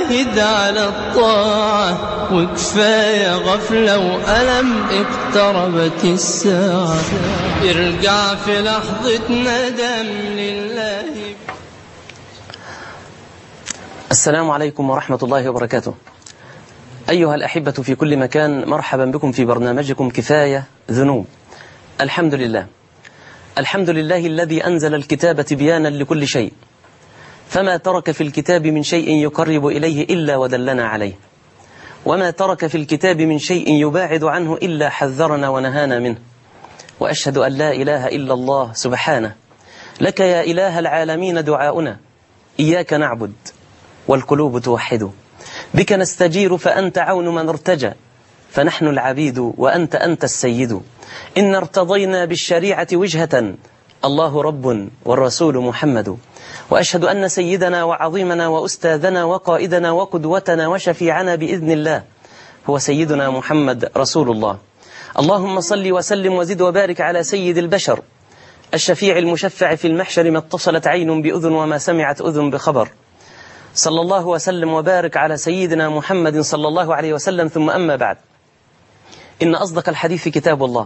جاهد على الطاعة وكفاية غفلة وألم اقتربت الساعة ارجع في لحظة ندم لله السلام عليكم ورحمة الله وبركاته أيها الأحبة في كل مكان مرحبا بكم في برنامجكم كفاية ذنوب الحمد لله الحمد لله الذي أنزل الكتاب تبيانا لكل شيء فما ترك في الكتاب من شيء يقرب إليه إلا ودلنا عليه وما ترك في الكتاب من شيء يباعد عنه إلا حذرنا ونهانا منه وأشهد أن لا إله إلا الله سبحانه لك يا إله العالمين دعاؤنا إياك نعبد والقلوب توحد بك نستجير فأنت عون من ارتجى فنحن العبيد وأنت أنت السيد إن ارتضينا بالشريعة وجهة الله رب والرسول محمد وأشهد أن سيدنا وعظيمنا وأستاذنا وقائدنا وقدوتنا وشفيعنا بإذن الله هو سيدنا محمد رسول الله اللهم صل وسلم وزد وبارك على سيد البشر الشفيع المشفع في المحشر ما اتصلت عين بأذن وما سمعت أذن بخبر صلى الله وسلم وبارك على سيدنا محمد صلى الله عليه وسلم ثم أما بعد إن أصدق الحديث كتاب الله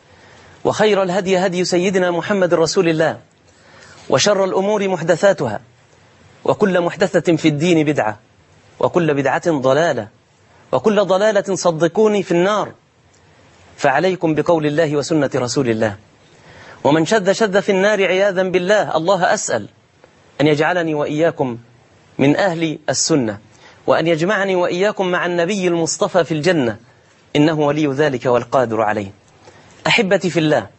وخير الهدي هدي سيدنا محمد رسول الله وشر الأمور محدثاتها وكل محدثة في الدين بدعة وكل بدعة ضلالة وكل ضلالة صدقوني في النار فعليكم بقول الله وسنة رسول الله ومن شذ شذ في النار عياذا بالله الله أسأل أن يجعلني وإياكم من أهل السنة وأن يجمعني وإياكم مع النبي المصطفى في الجنة إنه ولي ذلك والقادر عليه أحبتي في الله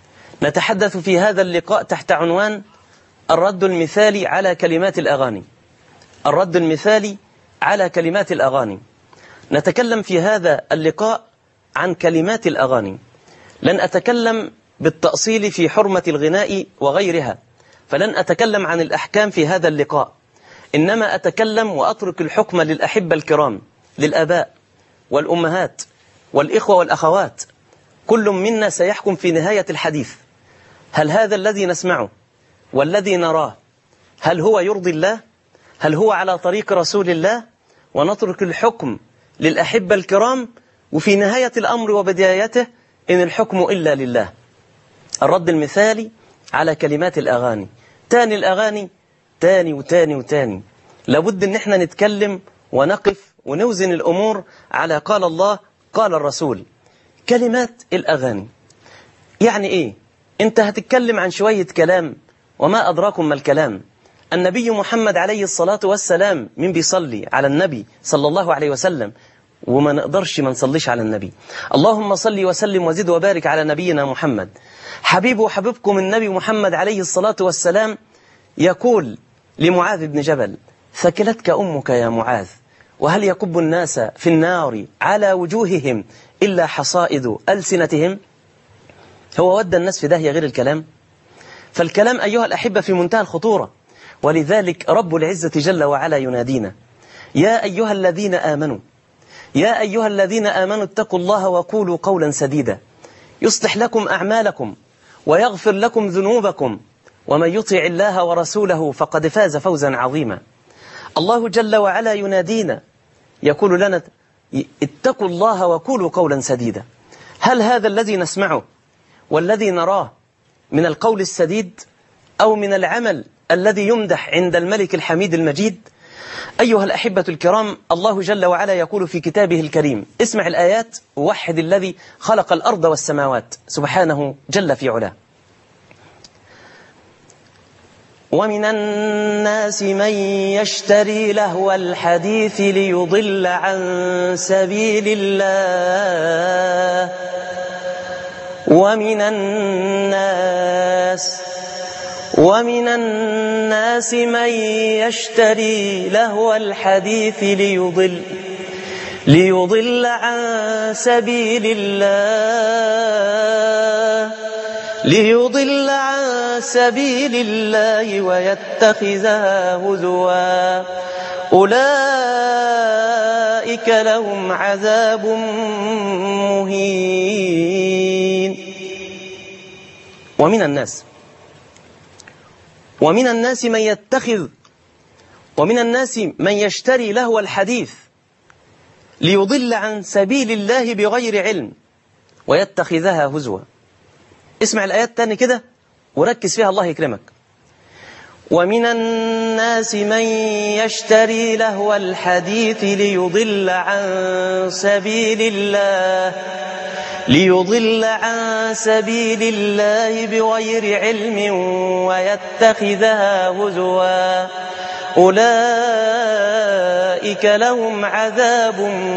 نتحدث في هذا اللقاء تحت عنوان الرد المثالي على كلمات الأغاني الرد المثالي على كلمات الأغاني نتكلم في هذا اللقاء عن كلمات الأغاني لن أتكلم بالتأصيل في حرمة الغناء وغيرها فلن أتكلم عن الأحكام في هذا اللقاء إنما أتكلم وأترك الحكم للأحبة الكرام للآباء والأمهات والإخوة والأخوات كل منا سيحكم في نهاية الحديث هل هذا الذي نسمعه والذي نراه هل هو يرضي الله هل هو على طريق رسول الله ونترك الحكم للأحبة الكرام وفي نهاية الأمر وبدايته إن الحكم إلا لله الرد المثالي على كلمات الأغاني تاني الأغاني تاني وتاني وتاني لابد ان احنا نتكلم ونقف ونوزن الأمور على قال الله قال الرسول كلمات الأغاني يعني إيه أنت هتتكلم عن شوية كلام وما أدراكم ما الكلام النبي محمد عليه الصلاة والسلام من بيصلي على النبي صلى الله عليه وسلم وما نقدرش ما نصليش على النبي اللهم صل وسلم وزد وبارك على نبينا محمد حبيب وحبيبكم النبي محمد عليه الصلاة والسلام يقول لمعاذ بن جبل ثكلتك أمك يا معاذ وهل يكب الناس في النار على وجوههم إلا حصائد ألسنتهم هو ودى الناس في داهية غير الكلام فالكلام أيها الأحبة في منتهى الخطورة ولذلك رب العزة جل وعلا ينادينا يا أيها الذين آمنوا يا أيها الذين آمنوا اتقوا الله وقولوا قولا سديدا يصلح لكم أعمالكم ويغفر لكم ذنوبكم ومن يطع الله ورسوله فقد فاز فوزا عظيما الله جل وعلا ينادينا يقول لنا اتقوا الله وقولوا قولا سديدا هل هذا الذي نسمعه والذي نراه من القول السديد أو من العمل الذي يمدح عند الملك الحميد المجيد أيها الأحبة الكرام الله جل وعلا يقول في كتابه الكريم اسمع الآيات ووحد الذي خلق الأرض والسماوات سبحانه جل في علاه ومن الناس من يشتري لهو الحديث ليضل عن سبيل الله ومن الناس ومن الناس من يشتري لهو الحديث ليضل ليضل عن سبيل الله ليضل عن سبيل الله ويتخذها هزوا أولئك لهم عذاب مهين ومن الناس ومن الناس من يتخذ ومن الناس من يشتري لهو الحديث ليضل عن سبيل الله بغير علم ويتخذها هزوا اسمع الآيات تاني كده وركز فيها الله يكرمك ومن الناس من يشتري لهو الحديث ليضل عن سبيل الله ليضل عن سبيل الله بغير علم ويتخذها هزوا أولئك لهم عذاب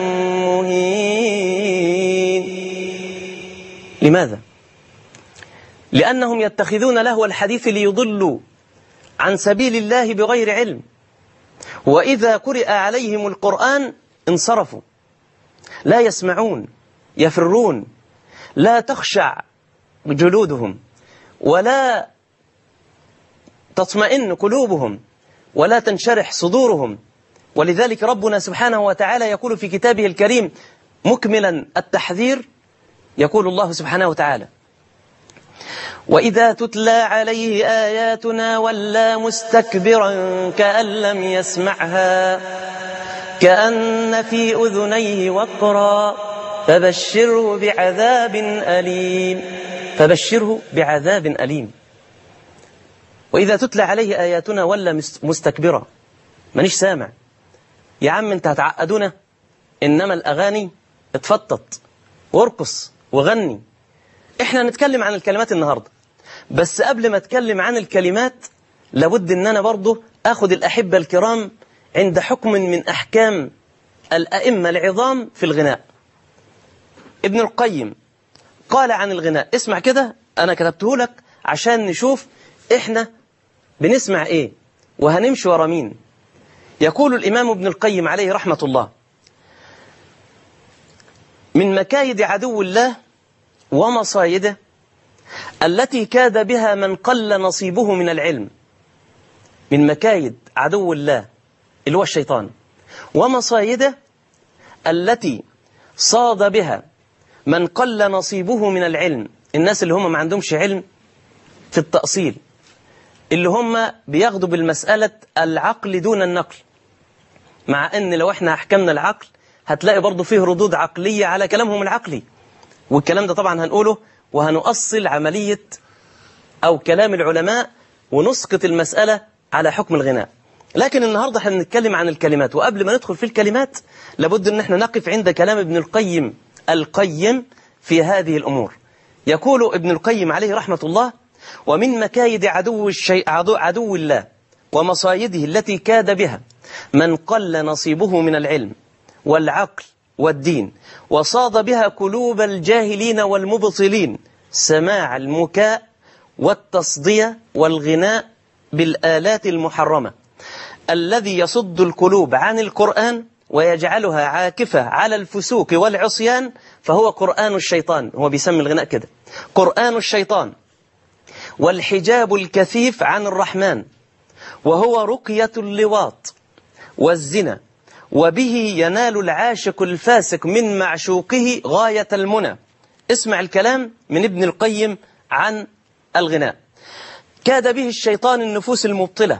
مهين لماذا؟ لأنهم يتخذون لهو الحديث ليضلوا عن سبيل الله بغير علم وإذا قرئ عليهم القرآن انصرفوا لا يسمعون يفرون لا تخشع جلودهم ولا تطمئن قلوبهم ولا تنشرح صدورهم ولذلك ربنا سبحانه وتعالى يقول في كتابه الكريم مكملا التحذير يقول الله سبحانه وتعالى وإذا تتلى عليه آياتنا ولى مستكبرا كأن لم يسمعها كأن في أذنيه وقرا فبشره بعذاب أليم فبشره بعذاب أليم وإذا تتلى عليه آياتنا ولا مستكبرا مانيش سامع يا عم انت هتعقدونا إنما الأغاني اتفطط وارقص وغني احنا نتكلم عن الكلمات النهاردة بس قبل ما اتكلم عن الكلمات لابد ان انا برضه اخد الأحبة الكرام عند حكم من أحكام الأئمة العظام في الغناء ابن القيم قال عن الغناء اسمع كده أنا كتبته لك عشان نشوف إحنا بنسمع إيه وهنمشي ورا مين يقول الإمام ابن القيم عليه رحمة الله من مكايد عدو الله ومصايده التي كاد بها من قل نصيبه من العلم من مكايد عدو الله اللي هو الشيطان ومصايده التي صاد بها من قل نصيبه من العلم الناس اللي هم ما عندهمش علم في التأصيل اللي هم بياخدوا بالمسألة العقل دون النقل مع ان لو احنا احكمنا العقل هتلاقي برضو فيه ردود عقلية على كلامهم العقلي والكلام ده طبعا هنقوله وهنؤصل عملية أو كلام العلماء ونسقط المسألة على حكم الغناء لكن النهاردة احنا بنتكلم عن الكلمات وقبل ما ندخل في الكلمات لابد ان احنا نقف عند كلام ابن القيم القيم في هذه الأمور يقول ابن القيم عليه رحمة الله ومن مكايد عدو, الشيء عدو, عدو الله ومصايده التي كاد بها من قل نصيبه من العلم والعقل والدين وصاد بها قلوب الجاهلين والمبطلين سماع المكاء والتصدية والغناء بالآلات المحرمة الذي يصد القلوب عن القرآن ويجعلها عاكفة على الفسوق والعصيان فهو قرآن الشيطان هو بيسمي الغناء كده قرآن الشيطان والحجاب الكثيف عن الرحمن وهو رقية اللواط والزنا وبه ينال العاشق الفاسق من معشوقه غاية المنى اسمع الكلام من ابن القيم عن الغناء كاد به الشيطان النفوس المبطلة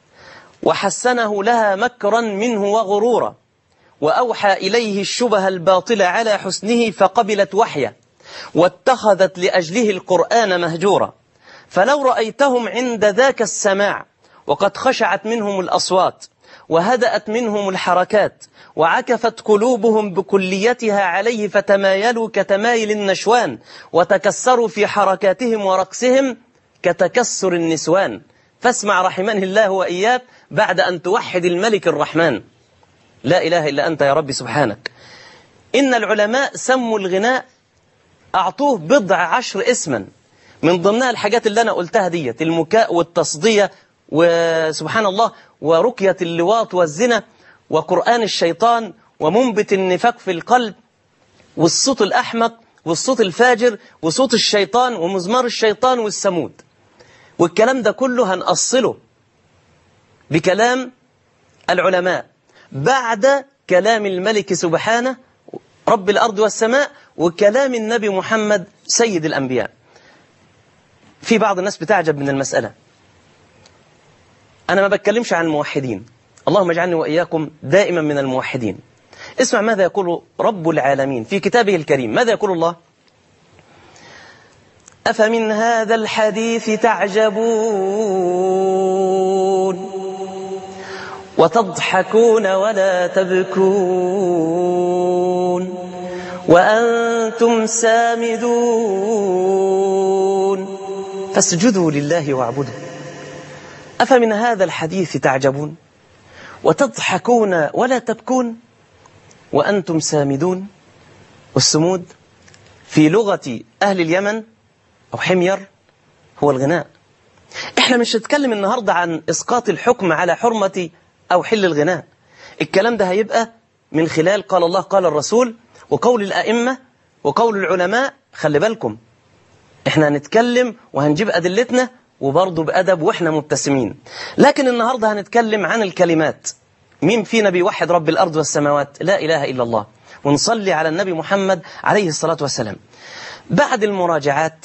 وحسنه لها مكرا منه وغرورا وأوحى إليه الشبه الباطلة على حسنه فقبلت وحيه واتخذت لأجله القرآن مهجورا فلو رأيتهم عند ذاك السماع وقد خشعت منهم الأصوات وهدأت منهم الحركات وعكفت قلوبهم بكليتها عليه فتمايلوا كتمايل النشوان وتكسروا في حركاتهم ورقصهم كتكسر النسوان فاسمع رحمني الله وإياك بعد أن توحد الملك الرحمن لا إله إلا أنت يا رب سبحانك إن العلماء سموا الغناء أعطوه بضع عشر اسما من ضمنها الحاجات اللي أنا قلتها ديت المكاء والتصدية وسبحان الله ورقية اللواط والزنا وقرآن الشيطان ومنبت النفاق في القلب والصوت الأحمق والصوت الفاجر وصوت الشيطان ومزمار الشيطان والسمود والكلام ده كله هنأصله بكلام العلماء بعد كلام الملك سبحانه رب الأرض والسماء وكلام النبي محمد سيد الأنبياء في بعض الناس بتعجب من المسألة أنا ما بتكلمش عن الموحدين اللهم اجعلني وإياكم دائما من الموحدين اسمع ماذا يقول رب العالمين في كتابه الكريم ماذا يقول الله أفمن هذا الحديث تعجبون وتضحكون ولا تبكون وأنتم سامدون فاسجدوا لله واعبدوا أفمن هذا الحديث تعجبون وتضحكون ولا تبكون وأنتم سامدون والسمود في لغة أهل اليمن أو حمير هو الغناء احنا مش هنتكلم النهاردة عن إسقاط الحكم على حرمة أو حل الغناء الكلام ده هيبقى من خلال قال الله قال الرسول وقول الأئمة وقول العلماء خلي بالكم احنا هنتكلم وهنجيب أدلتنا وبرضه بأدب وإحنا مبتسمين لكن النهاردة هنتكلم عن الكلمات مين فينا بيوحد رب الأرض والسماوات لا إله إلا الله ونصلي على النبي محمد عليه الصلاة والسلام بعد المراجعات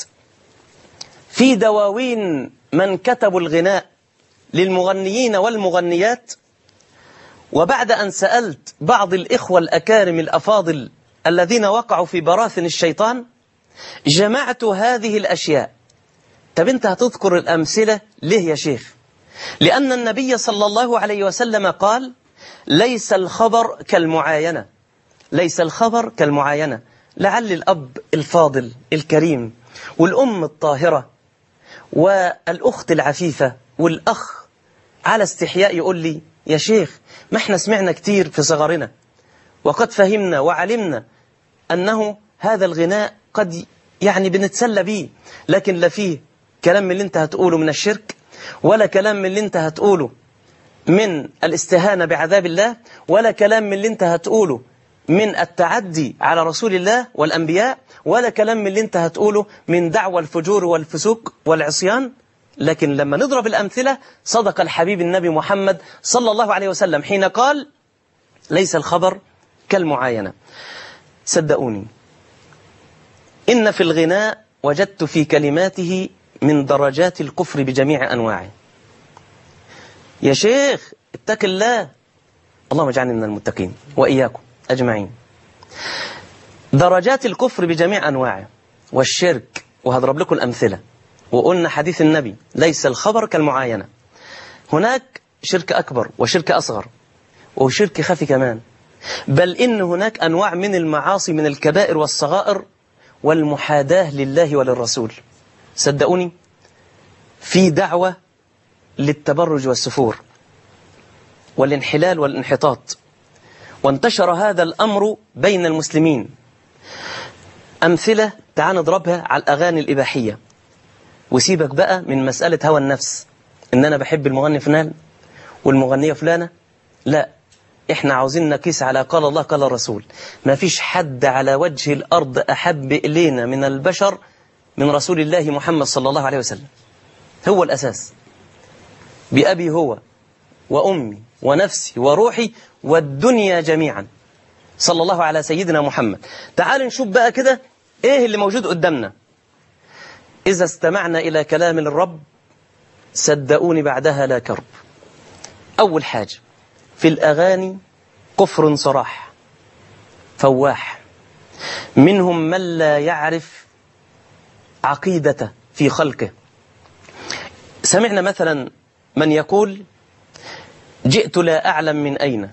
في دواوين من كتبوا الغناء للمغنيين والمغنيات وبعد أن سألت بعض الإخوة الأكارم الأفاضل الذين وقعوا في براثن الشيطان جمعت هذه الأشياء طب أنت هتذكر الأمثلة ليه يا شيخ لأن النبي صلى الله عليه وسلم قال ليس الخبر كالمعاينة ليس الخبر كالمعاينة لعل الأب الفاضل الكريم والأم الطاهرة والأخت العفيفة والأخ على استحياء يقول لي يا شيخ ما احنا سمعنا كتير في صغرنا وقد فهمنا وعلمنا أنه هذا الغناء قد يعني بنتسلى به لكن لا فيه كلام من اللي انت هتقوله من الشرك ولا كلام من اللي انت هتقوله من الاستهانة بعذاب الله ولا كلام من اللي انت هتقوله من التعدي على رسول الله والأنبياء ولا كلام من اللي انت هتقوله من دعوى الفجور والفسوق والعصيان لكن لما نضرب الأمثلة صدق الحبيب النبي محمد صلى الله عليه وسلم حين قال ليس الخبر كالمعاينة صدقوني إن في الغناء وجدت في كلماته من درجات الكفر بجميع أنواعه يا شيخ اتق الله اللهم اجعلني من المتقين وإياكم أجمعين درجات الكفر بجميع أنواعه والشرك وهضرب لكم الأمثلة وقلنا حديث النبي ليس الخبر كالمعاينة هناك شرك أكبر وشرك أصغر وشرك خفي كمان بل إن هناك أنواع من المعاصي من الكبائر والصغائر والمحاداة لله وللرسول صدقوني في دعوة للتبرج والسفور والانحلال والانحطاط وانتشر هذا الأمر بين المسلمين أمثلة تعال نضربها على الأغاني الإباحية وسيبك بقى من مسألة هوى النفس إن أنا بحب المغني فلان والمغنية فلانة لا إحنا عاوزين نقيس على قال الله قال الرسول ما فيش حد على وجه الأرض أحب إلينا من البشر من رسول الله محمد صلى الله عليه وسلم هو الأساس بأبي هو وأمي ونفسي وروحي والدنيا جميعا صلى الله على سيدنا محمد تعال نشوف بقى كده إيه اللي موجود قدامنا إذا استمعنا إلى كلام الرب صدقوني بعدها لا كرب أول حاجة في الأغاني كفر صراح فواح منهم من لا يعرف عقيدته في خلقه سمعنا مثلا من يقول جئت لا أعلم من أين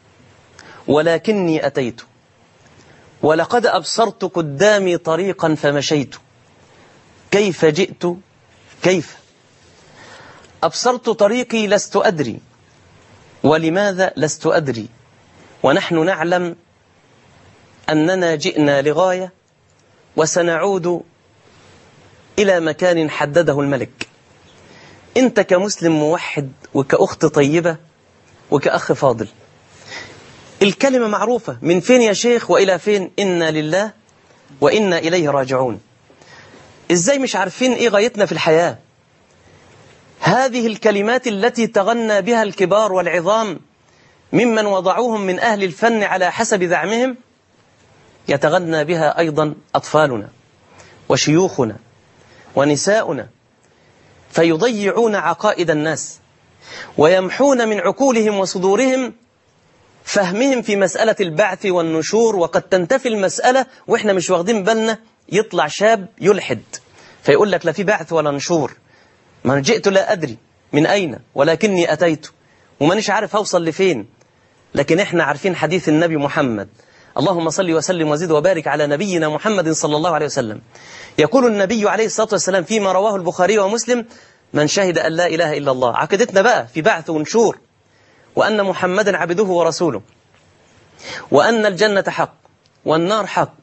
ولكني أتيت ولقد أبصرت قدامي طريقا فمشيت كيف جئت كيف أبصرت طريقي لست أدري ولماذا لست أدري ونحن نعلم أننا جئنا لغاية وسنعود إلى مكان حدده الملك أنت كمسلم موحد وكأخت طيبة وكأخ فاضل الكلمة معروفة من فين يا شيخ وإلى فين إنا لله وإنا إليه راجعون إزاي مش عارفين إيه غايتنا في الحياة هذه الكلمات التي تغنى بها الكبار والعظام ممن وضعوهم من أهل الفن على حسب زعمهم يتغنى بها أيضا أطفالنا وشيوخنا ونساؤنا فيضيعون عقائد الناس ويمحون من عقولهم وصدورهم فهمهم في مسألة البعث والنشور وقد تنتفي المسألة وإحنا مش واخدين بالنا يطلع شاب يلحد فيقول لك لا في بعث ولا نشور ما أنا جئت لا أدري من أين ولكني أتيت ومانيش عارف أوصل لفين لكن إحنا عارفين حديث النبي محمد اللهم صل وسلم وزد وبارك على نبينا محمد صلى الله عليه وسلم يقول النبي عليه الصلاة والسلام فيما رواه البخاري ومسلم من شهد أن لا إله إلا الله عقيدتنا بقى في بعث ونشور وأن محمدا عبده ورسوله وأن الجنة حق والنار حق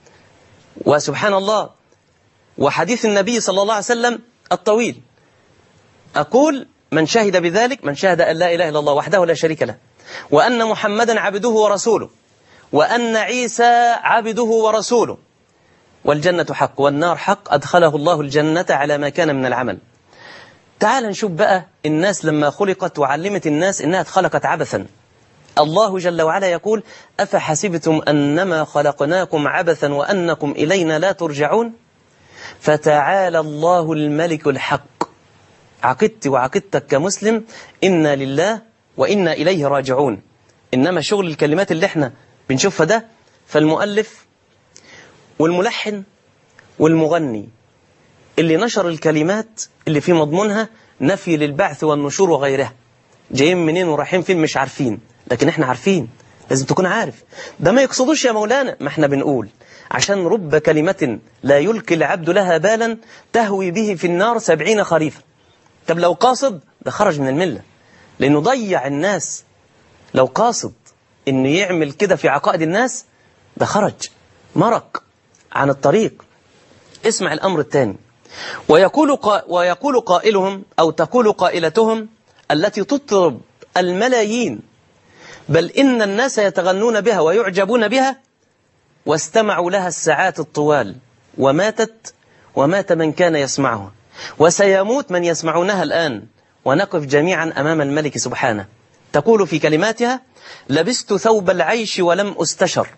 وسبحان الله وحديث النبي صلى الله عليه وسلم الطويل أقول من شهد بذلك من شهد أن لا إله إلا الله وحده لا شريك له وأن محمدا عبده ورسوله وأن عيسى عبده ورسوله والجنة حق والنار حق أدخله الله الجنة على ما كان من العمل تعال نشوف بقى الناس لما خلقت وعلمت الناس إنها اتخلقت عبثا الله جل وعلا يقول أفحسبتم أنما خلقناكم عبثا وأنكم إلينا لا ترجعون فتعالى الله الملك الحق عقدت وعقدتك كمسلم إنا لله وإنا إليه راجعون إنما شغل الكلمات اللي احنا بنشوفها ده فالمؤلف والملحن والمغني اللي نشر الكلمات اللي في مضمونها نفي للبعث والنشور وغيرها جايين منين ورايحين فين مش عارفين لكن احنا عارفين لازم تكون عارف ده ما يقصدوش يا مولانا ما احنا بنقول عشان رب كلمة لا يلقي العبد لها بالا تهوي به في النار سبعين خريفا طب لو قاصد ده خرج من الملة لأنه ضيع الناس لو قاصد إنه يعمل كده في عقائد الناس ده خرج مرق عن الطريق اسمع الأمر الثاني ويقول, قا ويقول قائلهم أو تقول قائلتهم التي تطرب الملايين بل إن الناس يتغنون بها ويعجبون بها واستمعوا لها الساعات الطوال وماتت ومات من كان يسمعها وسيموت من يسمعونها الآن ونقف جميعا أمام الملك سبحانه تقول في كلماتها لبست ثوب العيش ولم أستشر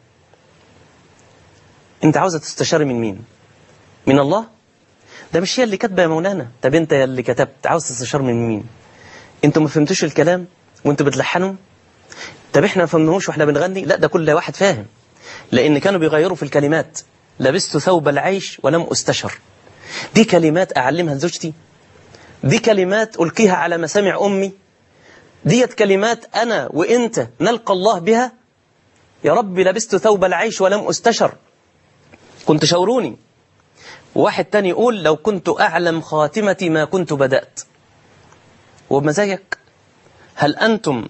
انت عاوزة تستشار من مين من الله ده مش هي اللي كاتبه يا مولانا طب انت يا اللي كتبت عاوز تستشار من مين انتوا ما فهمتوش الكلام وانتوا بتلحنوا طب احنا ما فهمناهوش واحنا بنغني لا ده كل واحد فاهم لان كانوا بيغيروا في الكلمات لبست ثوب العيش ولم استشر دي كلمات اعلمها لزوجتي دي كلمات القيها على مسامع امي ديت كلمات انا وانت نلقى الله بها يا رب لبست ثوب العيش ولم استشر كنت شاوروني وواحد تاني يقول لو كنت أعلم خاتمتي ما كنت بدأت وبمزاجك هل أنتم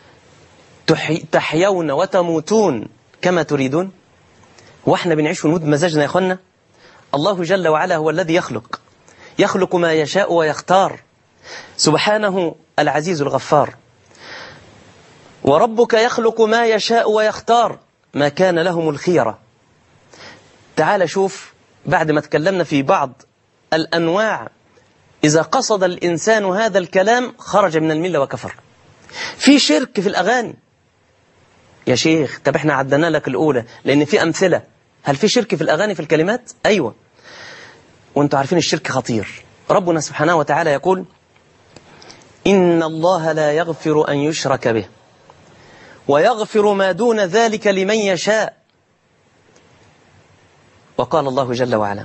تحيون وتموتون كما تريدون واحنا بنعيش ونموت بمزاجنا يا اخوانا الله جل وعلا هو الذي يخلق يخلق ما يشاء ويختار سبحانه العزيز الغفار وربك يخلق ما يشاء ويختار ما كان لهم الخيرة تعال شوف بعد ما تكلمنا في بعض الأنواع إذا قصد الإنسان هذا الكلام خرج من الملة وكفر في شرك في الأغاني يا شيخ طب احنا عدنا لك الأولى لأن في أمثلة هل في شرك في الأغاني في الكلمات؟ أيوة وانتوا عارفين الشرك خطير ربنا سبحانه وتعالى يقول إن الله لا يغفر أن يشرك به ويغفر ما دون ذلك لمن يشاء وقال الله جل وعلا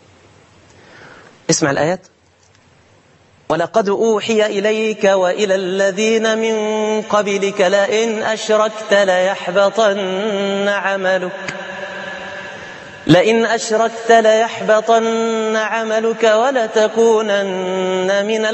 اسمع الآيات ولقد أوحي إليك وإلى الذين من قبلك لئن أشركت ليحبطن عملك لئن أشركت ليحبطن عملك ولتكونن من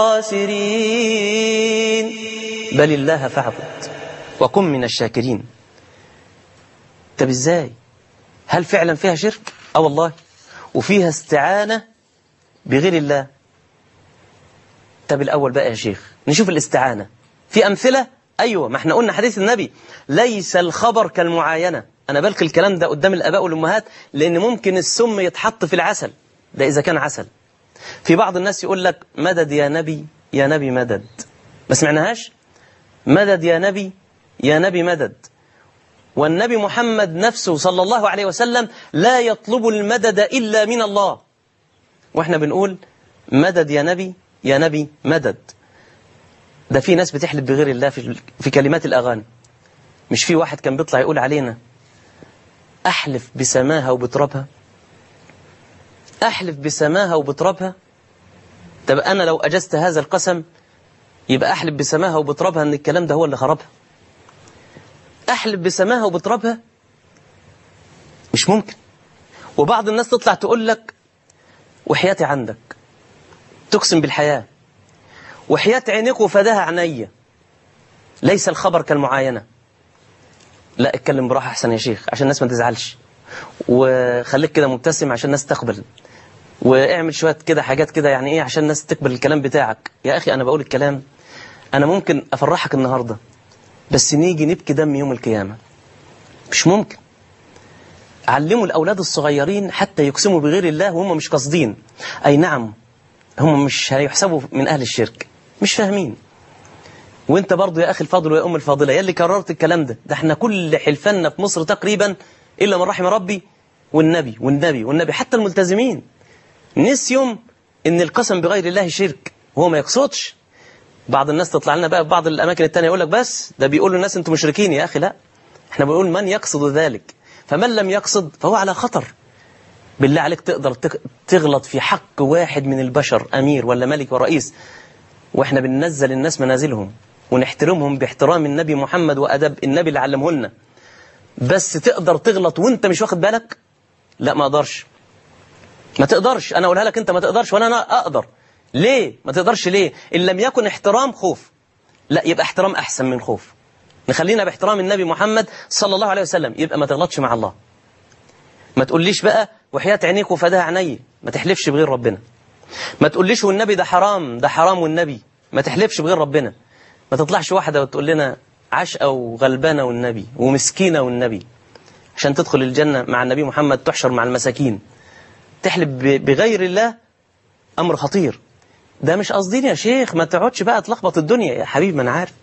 الخاسرين بل الله فاعبد وكن من الشاكرين طب ازاي هل فعلا فيها شرك اه والله وفيها استعانة بغير الله طب الأول بقى يا شيخ نشوف الاستعانة في أمثلة أيوة ما احنا قلنا حديث النبي ليس الخبر كالمعاينة أنا بلقي الكلام ده قدام الآباء والأمهات لأن ممكن السم يتحط في العسل ده إذا كان عسل في بعض الناس يقول لك مدد يا نبي يا نبي مدد ما سمعناهاش مدد يا نبي يا نبي مدد والنبي محمد نفسه صلى الله عليه وسلم لا يطلب المدد إلا من الله وإحنا بنقول مدد يا نبي يا نبي مدد ده في ناس بتحلف بغير الله في, في كلمات الأغاني مش في واحد كان بيطلع يقول علينا أحلف بسماها وبترابها أحلف بسماها وبترابها طب أنا لو أجزت هذا القسم يبقى أحلف بسماها وبترابها أن الكلام ده هو اللي خربها أحلف بسماها وبترابها مش ممكن وبعض الناس تطلع تقول لك وحياتي عندك تقسم بالحياة وحياة عينك وفداها عينيا ليس الخبر كالمعاينة لا اتكلم براحة أحسن يا شيخ عشان الناس ما تزعلش وخليك كده مبتسم عشان الناس تقبل واعمل شوية كده حاجات كده يعني ايه عشان الناس تقبل الكلام بتاعك يا أخي أنا بقول الكلام أنا ممكن أفرحك النهاردة بس نيجي نبكي دم يوم القيامة مش ممكن علموا الأولاد الصغيرين حتى يقسموا بغير الله وهم مش قاصدين أي نعم هم مش هيحسبوا من أهل الشرك مش فاهمين وانت برضو يا أخي الفاضل ويا أم الفاضلة يا اللي كررت الكلام ده ده احنا كل حلفنا في مصر تقريبا إلا من رحم ربي والنبي والنبي والنبي حتى الملتزمين نسيهم ان القسم بغير الله شرك هو ما يقصدش بعض الناس تطلع لنا بقى في بعض الأماكن التانية يقول لك بس ده بيقول للناس انتم مشركين يا أخي لا احنا بنقول من يقصد ذلك فمن لم يقصد فهو على خطر بالله عليك تقدر تغلط في حق واحد من البشر أمير ولا ملك ورئيس وإحنا بننزل الناس منازلهم ونحترمهم باحترام النبي محمد وأدب النبي اللي علمه لنا بس تقدر تغلط وانت مش واخد بالك لا ما أقدرش ما تقدرش أنا أقولها لك أنت ما تقدرش ولا أنا أقدر ليه ما تقدرش ليه إن لم يكن احترام خوف لا يبقى احترام أحسن من خوف نخلينا باحترام النبي محمد صلى الله عليه وسلم يبقى ما تغلطش مع الله ما تقوليش بقى وحياة عينيك وفداها عيني ما تحلفش بغير ربنا ما تقوليش والنبي ده حرام ده حرام والنبي ما تحلفش بغير ربنا ما تطلعش واحدة وتقول لنا عشقة وغلبانة والنبي ومسكينة والنبي عشان تدخل الجنة مع النبي محمد تحشر مع المساكين تحلف بغير الله أمر خطير ده مش قصدين يا شيخ ما تقعدش بقى تلخبط الدنيا يا حبيبي ما أنا عارف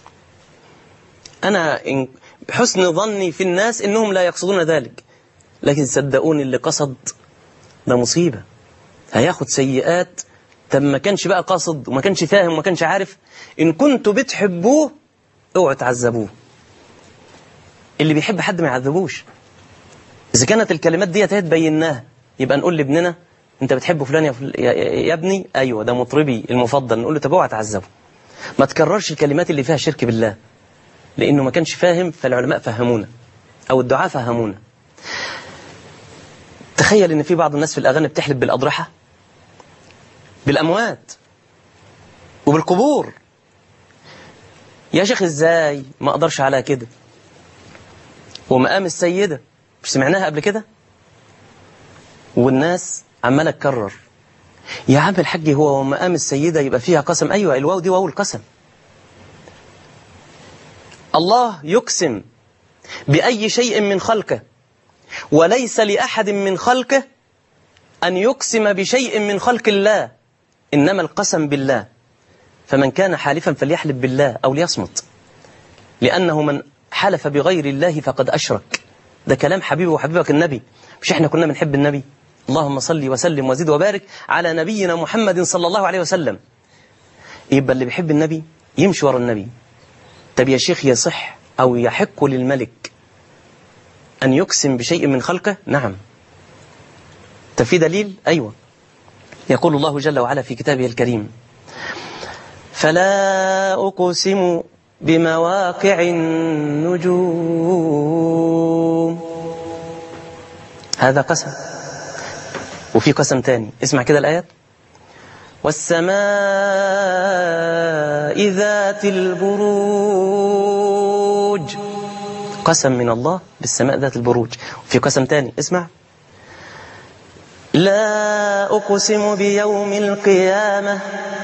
أنا إن بحسن ظني في الناس إنهم لا يقصدون ذلك لكن صدقوني اللي قصد ده مصيبة هياخد سيئات طب ما كانش بقى قاصد وما كانش فاهم وما كانش عارف إن كنتوا بتحبوه اوعوا تعذبوه اللي بيحب حد ما يعذبوش إذا كانت الكلمات دي هتبيناها يبقى نقول لابننا انت بتحب فلان يا, فل... يا... يا ابني ايوه ده مطربي المفضل نقول له طب اوعى تعذبه ما تكررش الكلمات اللي فيها شرك بالله لانه ما كانش فاهم فالعلماء فهمونا او الدعاء فهمونا تخيل ان في بعض الناس في الاغاني بتحلف بالاضرحه بالاموات وبالقبور يا شيخ ازاي ما اقدرش على كده ومقام السيده مش سمعناها قبل كده والناس عماله تكرر يا عم الحاج هو ومقام السيده يبقى فيها قسم ايوه الواو دي واو القسم الله يقسم باي شيء من خلقه وليس لأحد من خلقه أن يقسم بشيء من خلق الله إنما القسم بالله فمن كان حالفا فليحلف بالله أو ليصمت لأنه من حلف بغير الله فقد أشرك ده كلام حبيبي وحبيبك النبي مش احنا كنا بنحب النبي اللهم صل وسلم وزد وبارك على نبينا محمد صلى الله عليه وسلم يبقى اللي بيحب النبي يمشي ورا النبي طب يا شيخ يصح أو يحق للملك أن يقسم بشيء من خلقه نعم طب في دليل أيوة يقول الله جل وعلا في كتابه الكريم فلا أقسم بمواقع النجوم هذا قسم وفي قسم تاني اسمع كده الآيات والسماء ذات البروج قسم من الله بالسماء ذات البروج وفي قسم تاني اسمع لا أقسم بيوم القيامة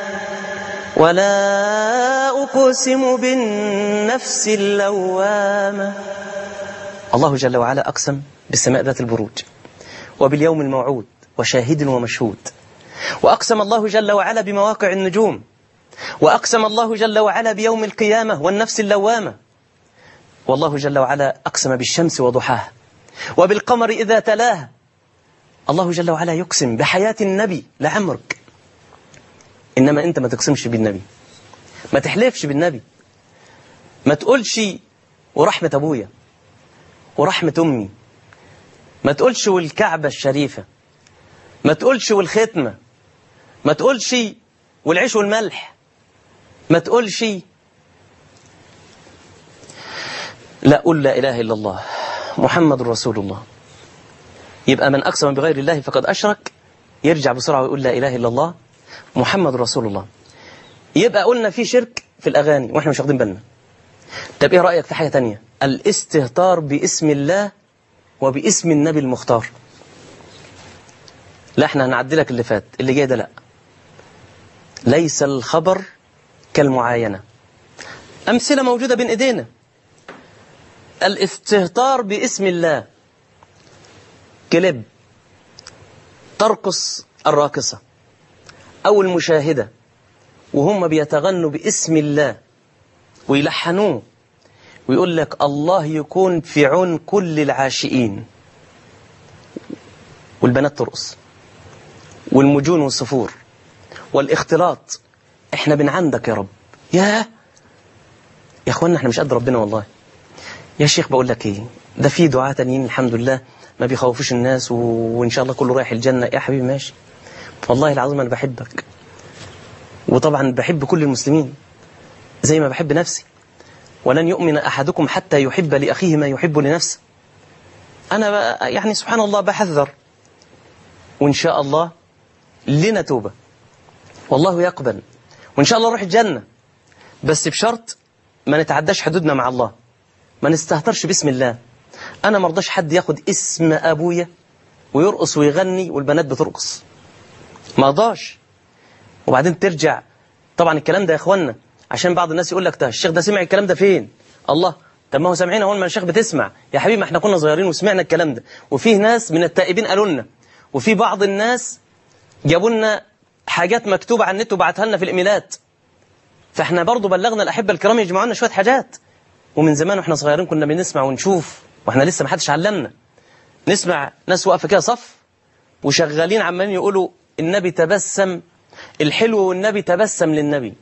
ولا أقسم بالنفس اللوامة الله جل وعلا أقسم بالسماء ذات البروج وباليوم الموعود وشاهد ومشهود وأقسم الله جل وعلا بمواقع النجوم وأقسم الله جل وعلا بيوم القيامة والنفس اللوامة والله جل وعلا أقسم بالشمس وضحاها وبالقمر إذا تلاها الله جل وعلا يقسم بحياة النبي لعمرك إنما أنت ما تقسمش بالنبي ما تحلفش بالنبي ما تقولش ورحمة أبويا ورحمة أمي ما تقولش والكعبة الشريفة ما تقولش والختمة ما تقولش والعيش والملح ما تقولش لا قل لا إله إلا الله محمد رسول الله يبقى من أقسم بغير الله فقد أشرك يرجع بسرعة ويقول لا إله إلا الله محمد رسول الله يبقى قلنا في شرك في الأغاني وإحنا مش واخدين بالنا طب إيه رأيك في حاجة تانية الاستهتار باسم الله وباسم النبي المختار لا احنا هنعدي لك اللي فات اللي جاي ده لا ليس الخبر كالمعاينة أمثلة موجودة بين إيدينا الاستهتار باسم الله كلب ترقص الراقصة أو المشاهدة وهم بيتغنوا باسم الله ويلحنوه ويقول لك الله يكون في عون كل العاشقين والبنات ترقص والمجون والصفور والاختلاط احنا بن عندك يا رب يا يا اخوانا احنا مش قد ربنا والله يا شيخ بقول لك ايه ده في دعاة تانيين الحمد لله ما بيخوفوش الناس و... وان شاء الله كله رايح الجنة يا حبيبي ماشي والله العظيم انا بحبك وطبعا بحب كل المسلمين زي ما بحب نفسي ولن يؤمن أحدكم حتى يحب لأخيه ما يحب لنفسه أنا يعني سبحان الله بحذر وإن شاء الله لنا توبة والله يقبل وإن شاء الله نروح الجنة بس بشرط ما نتعداش حدودنا مع الله ما نستهترش باسم الله أنا مرضاش حد ياخد اسم أبويا ويرقص ويغني والبنات بترقص ما رضاش وبعدين ترجع طبعا الكلام ده يا اخوانا عشان بعض الناس يقول لك ده الشيخ ده سمع الكلام ده فين الله طب ما هو سامعين اهو ما الشيخ بتسمع يا حبيبي ما احنا كنا صغيرين وسمعنا الكلام ده وفيه ناس من التائبين قالوا لنا وفي بعض الناس جابوا لنا حاجات مكتوبه على النت وبعتها لنا في الايميلات فاحنا برضو بلغنا الاحبه الكرام يجمعوا لنا شويه حاجات ومن زمان واحنا صغيرين كنا بنسمع ونشوف واحنا لسه ما حدش علمنا نسمع ناس واقفه كده صف وشغالين عمالين يقولوا النبي تبسم الحلو والنبي تبسم للنبي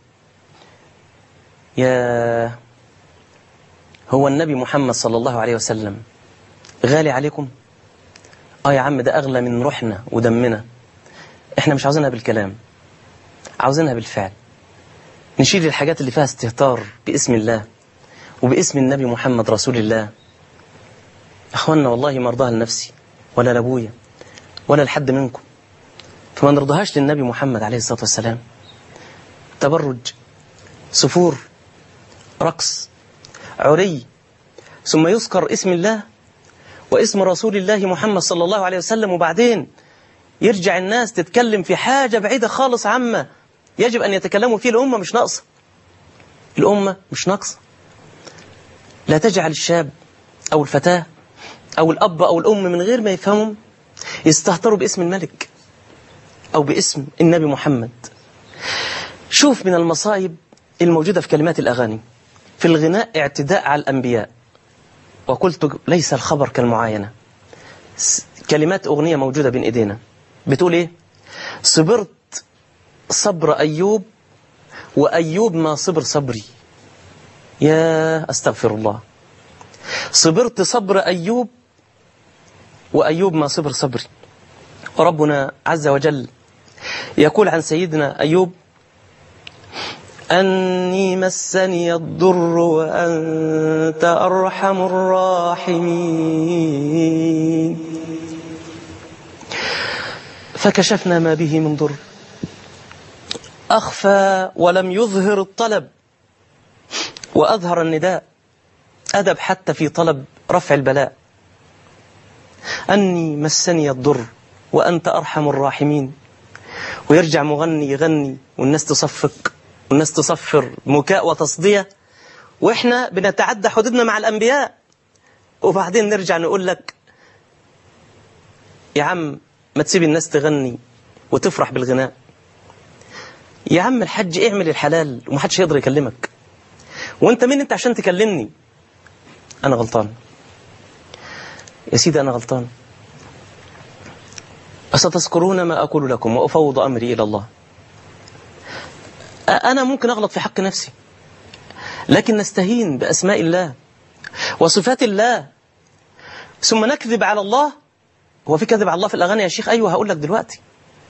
يا هو النبي محمد صلى الله عليه وسلم غالي عليكم اه يا عم ده اغلى من روحنا ودمنا احنا مش عاوزينها بالكلام عاوزينها بالفعل نشيل الحاجات اللي فيها استهتار باسم الله وباسم النبي محمد رسول الله اخوانا والله ما ارضاها لنفسي ولا لابويا ولا لحد منكم فما نرضاهاش للنبي محمد عليه الصلاة والسلام تبرج سفور رقص عري ثم يذكر اسم الله واسم رسول الله محمد صلى الله عليه وسلم وبعدين يرجع الناس تتكلم في حاجة بعيدة خالص عما يجب أن يتكلموا فيه الأمة مش ناقصة الأمة مش ناقصة لا تجعل الشاب أو الفتاة أو الأب أو الأم من غير ما يفهموا يستهتروا باسم الملك أو باسم النبي محمد شوف من المصائب الموجودة في كلمات الأغاني في الغناء اعتداء على الأنبياء وقلت ليس الخبر كالمعاينة كلمات أغنية موجودة بين إيدينا بتقول إيه صبرت صبر أيوب وأيوب ما صبر صبري يا أستغفر الله صبرت صبر أيوب وأيوب ما صبر صبري وربنا عز وجل يقول عن سيدنا أيوب أني مسني الضر وأنت أرحم الراحمين فكشفنا ما به من ضر أخفى ولم يظهر الطلب وأظهر النداء أدب حتى في طلب رفع البلاء أني مسني الضر وأنت أرحم الراحمين ويرجع مغني يغني والناس تصفق والناس تصفر مكاء وتصدية وإحنا بنتعدى حدودنا مع الأنبياء وبعدين نرجع نقول لك يا عم ما تسيب الناس تغني وتفرح بالغناء يا عم الحج اعمل الحلال ومحدش يقدر يكلمك وانت مين انت عشان تكلمني انا غلطان يا سيدي انا غلطان أستذكرون ما أقول لكم وأفوض أمري إلى الله أنا ممكن أغلط في حق نفسي لكن نستهين بأسماء الله وصفات الله ثم نكذب على الله هو في كذب على الله في الأغاني يا شيخ أيوه هقول لك دلوقتي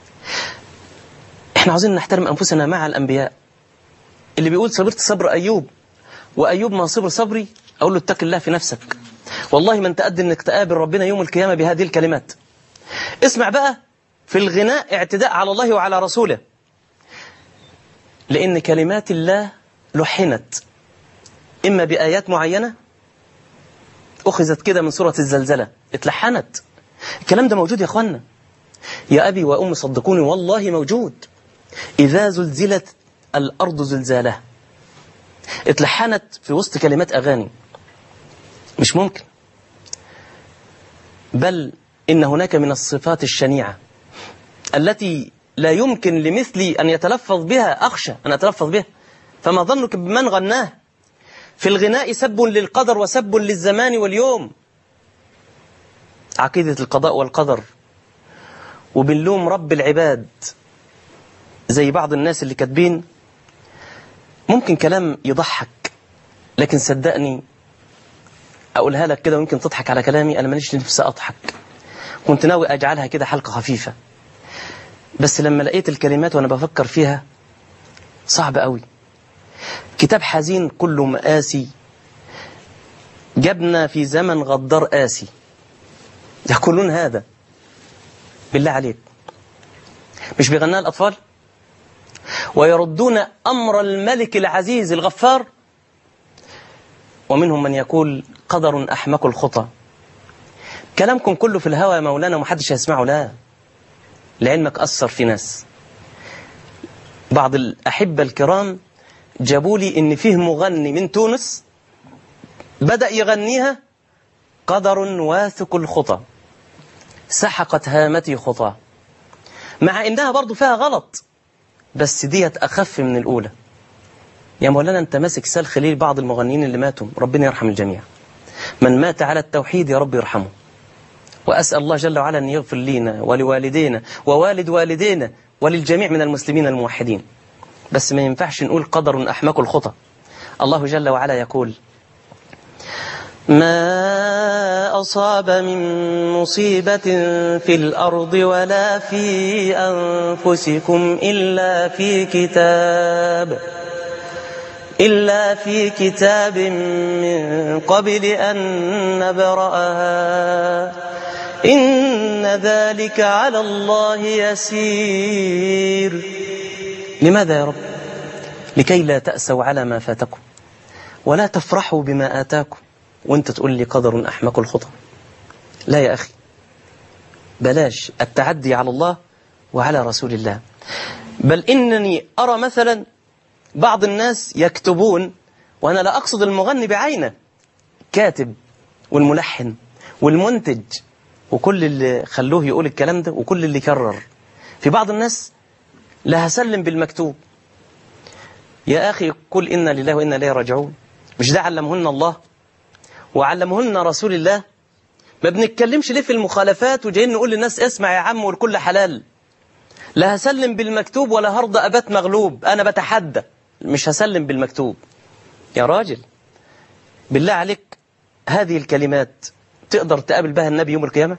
احنا عاوزين نحترم أنفسنا مع الأنبياء اللي بيقول صبرت صبر أيوب وأيوب ما صبر صبري أقول له اتق الله في نفسك والله من تأدي انك تقابل ربنا يوم القيامة بهذه الكلمات اسمع بقى في الغناء اعتداء على الله وعلى رسوله لأن كلمات الله لحنت إما بآيات معينة أخذت كده من سورة الزلزلة اتلحنت الكلام ده موجود يا أخوانا يا أبي وأم صدقوني والله موجود إذا زلزلت الأرض زلزالها اتلحنت في وسط كلمات أغاني مش ممكن بل إن هناك من الصفات الشنيعة التي لا يمكن لمثلي أن يتلفظ بها أخشى أن أتلفظ بها فما ظنك بمن غناه في الغناء سب للقدر وسب للزمان واليوم عقيدة القضاء والقدر وبنلوم رب العباد زي بعض الناس اللي كاتبين ممكن كلام يضحك لكن صدقني أقولها لك كده ويمكن تضحك على كلامي أنا ماليش نفسي أضحك كنت ناوي أجعلها كده حلقة خفيفة بس لما لقيت الكلمات وأنا بفكر فيها صعب قوي كتاب حزين كله مآسي جبنا في زمن غدار آسي يقولون هذا بالله عليك مش بيغناها الأطفال ويردون أمر الملك العزيز الغفار ومنهم من يقول قدر أحمق الخطى كلامكم كله في الهوى يا مولانا ومحدش هيسمعه لا لعلمك أثر في ناس بعض الأحبة الكرام جابوا لي إن فيه مغني من تونس بدأ يغنيها قدر واثق الخطى سحقت هامتي خطى مع إنها برضو فيها غلط بس ديت أخف من الأولى يا مولانا أنت ماسك سال خليل بعض المغنيين اللي ماتوا ربنا يرحم الجميع من مات على التوحيد يا رب يرحمه وأسأل الله جل وعلا أن يغفر لينا ولوالدينا ووالد والدينا وللجميع من المسلمين الموحدين بس ما ينفعش نقول قدر أحمق الخطى الله جل وعلا يقول ما أصاب من مصيبة في الأرض ولا في أنفسكم إلا في كتاب إلا في كتاب من قبل أن نبرأها إن ذلك على الله يسير لماذا يا رب لكي لا تأسوا على ما فاتكم ولا تفرحوا بما آتاكم وانت تقول لي قدر أحمق الخطى لا يا أخي بلاش التعدي على الله وعلى رسول الله بل إنني أرى مثلا بعض الناس يكتبون وأنا لا أقصد المغني بعينه كاتب والملحن والمنتج وكل اللي خلوه يقول الكلام ده وكل اللي كرر في بعض الناس لا هسلم بالمكتوب يا أخي قل إنا لله وإنا إليه راجعون مش ده علمهن الله وعلمهن رسول الله ما بنتكلمش ليه في المخالفات وجايين نقول للناس اسمع يا عم والكل حلال لا هسلم بالمكتوب ولا هرضى أبات مغلوب أنا بتحدى مش هسلم بالمكتوب يا راجل بالله عليك هذه الكلمات تقدر تقابل بها النبي يوم القيامة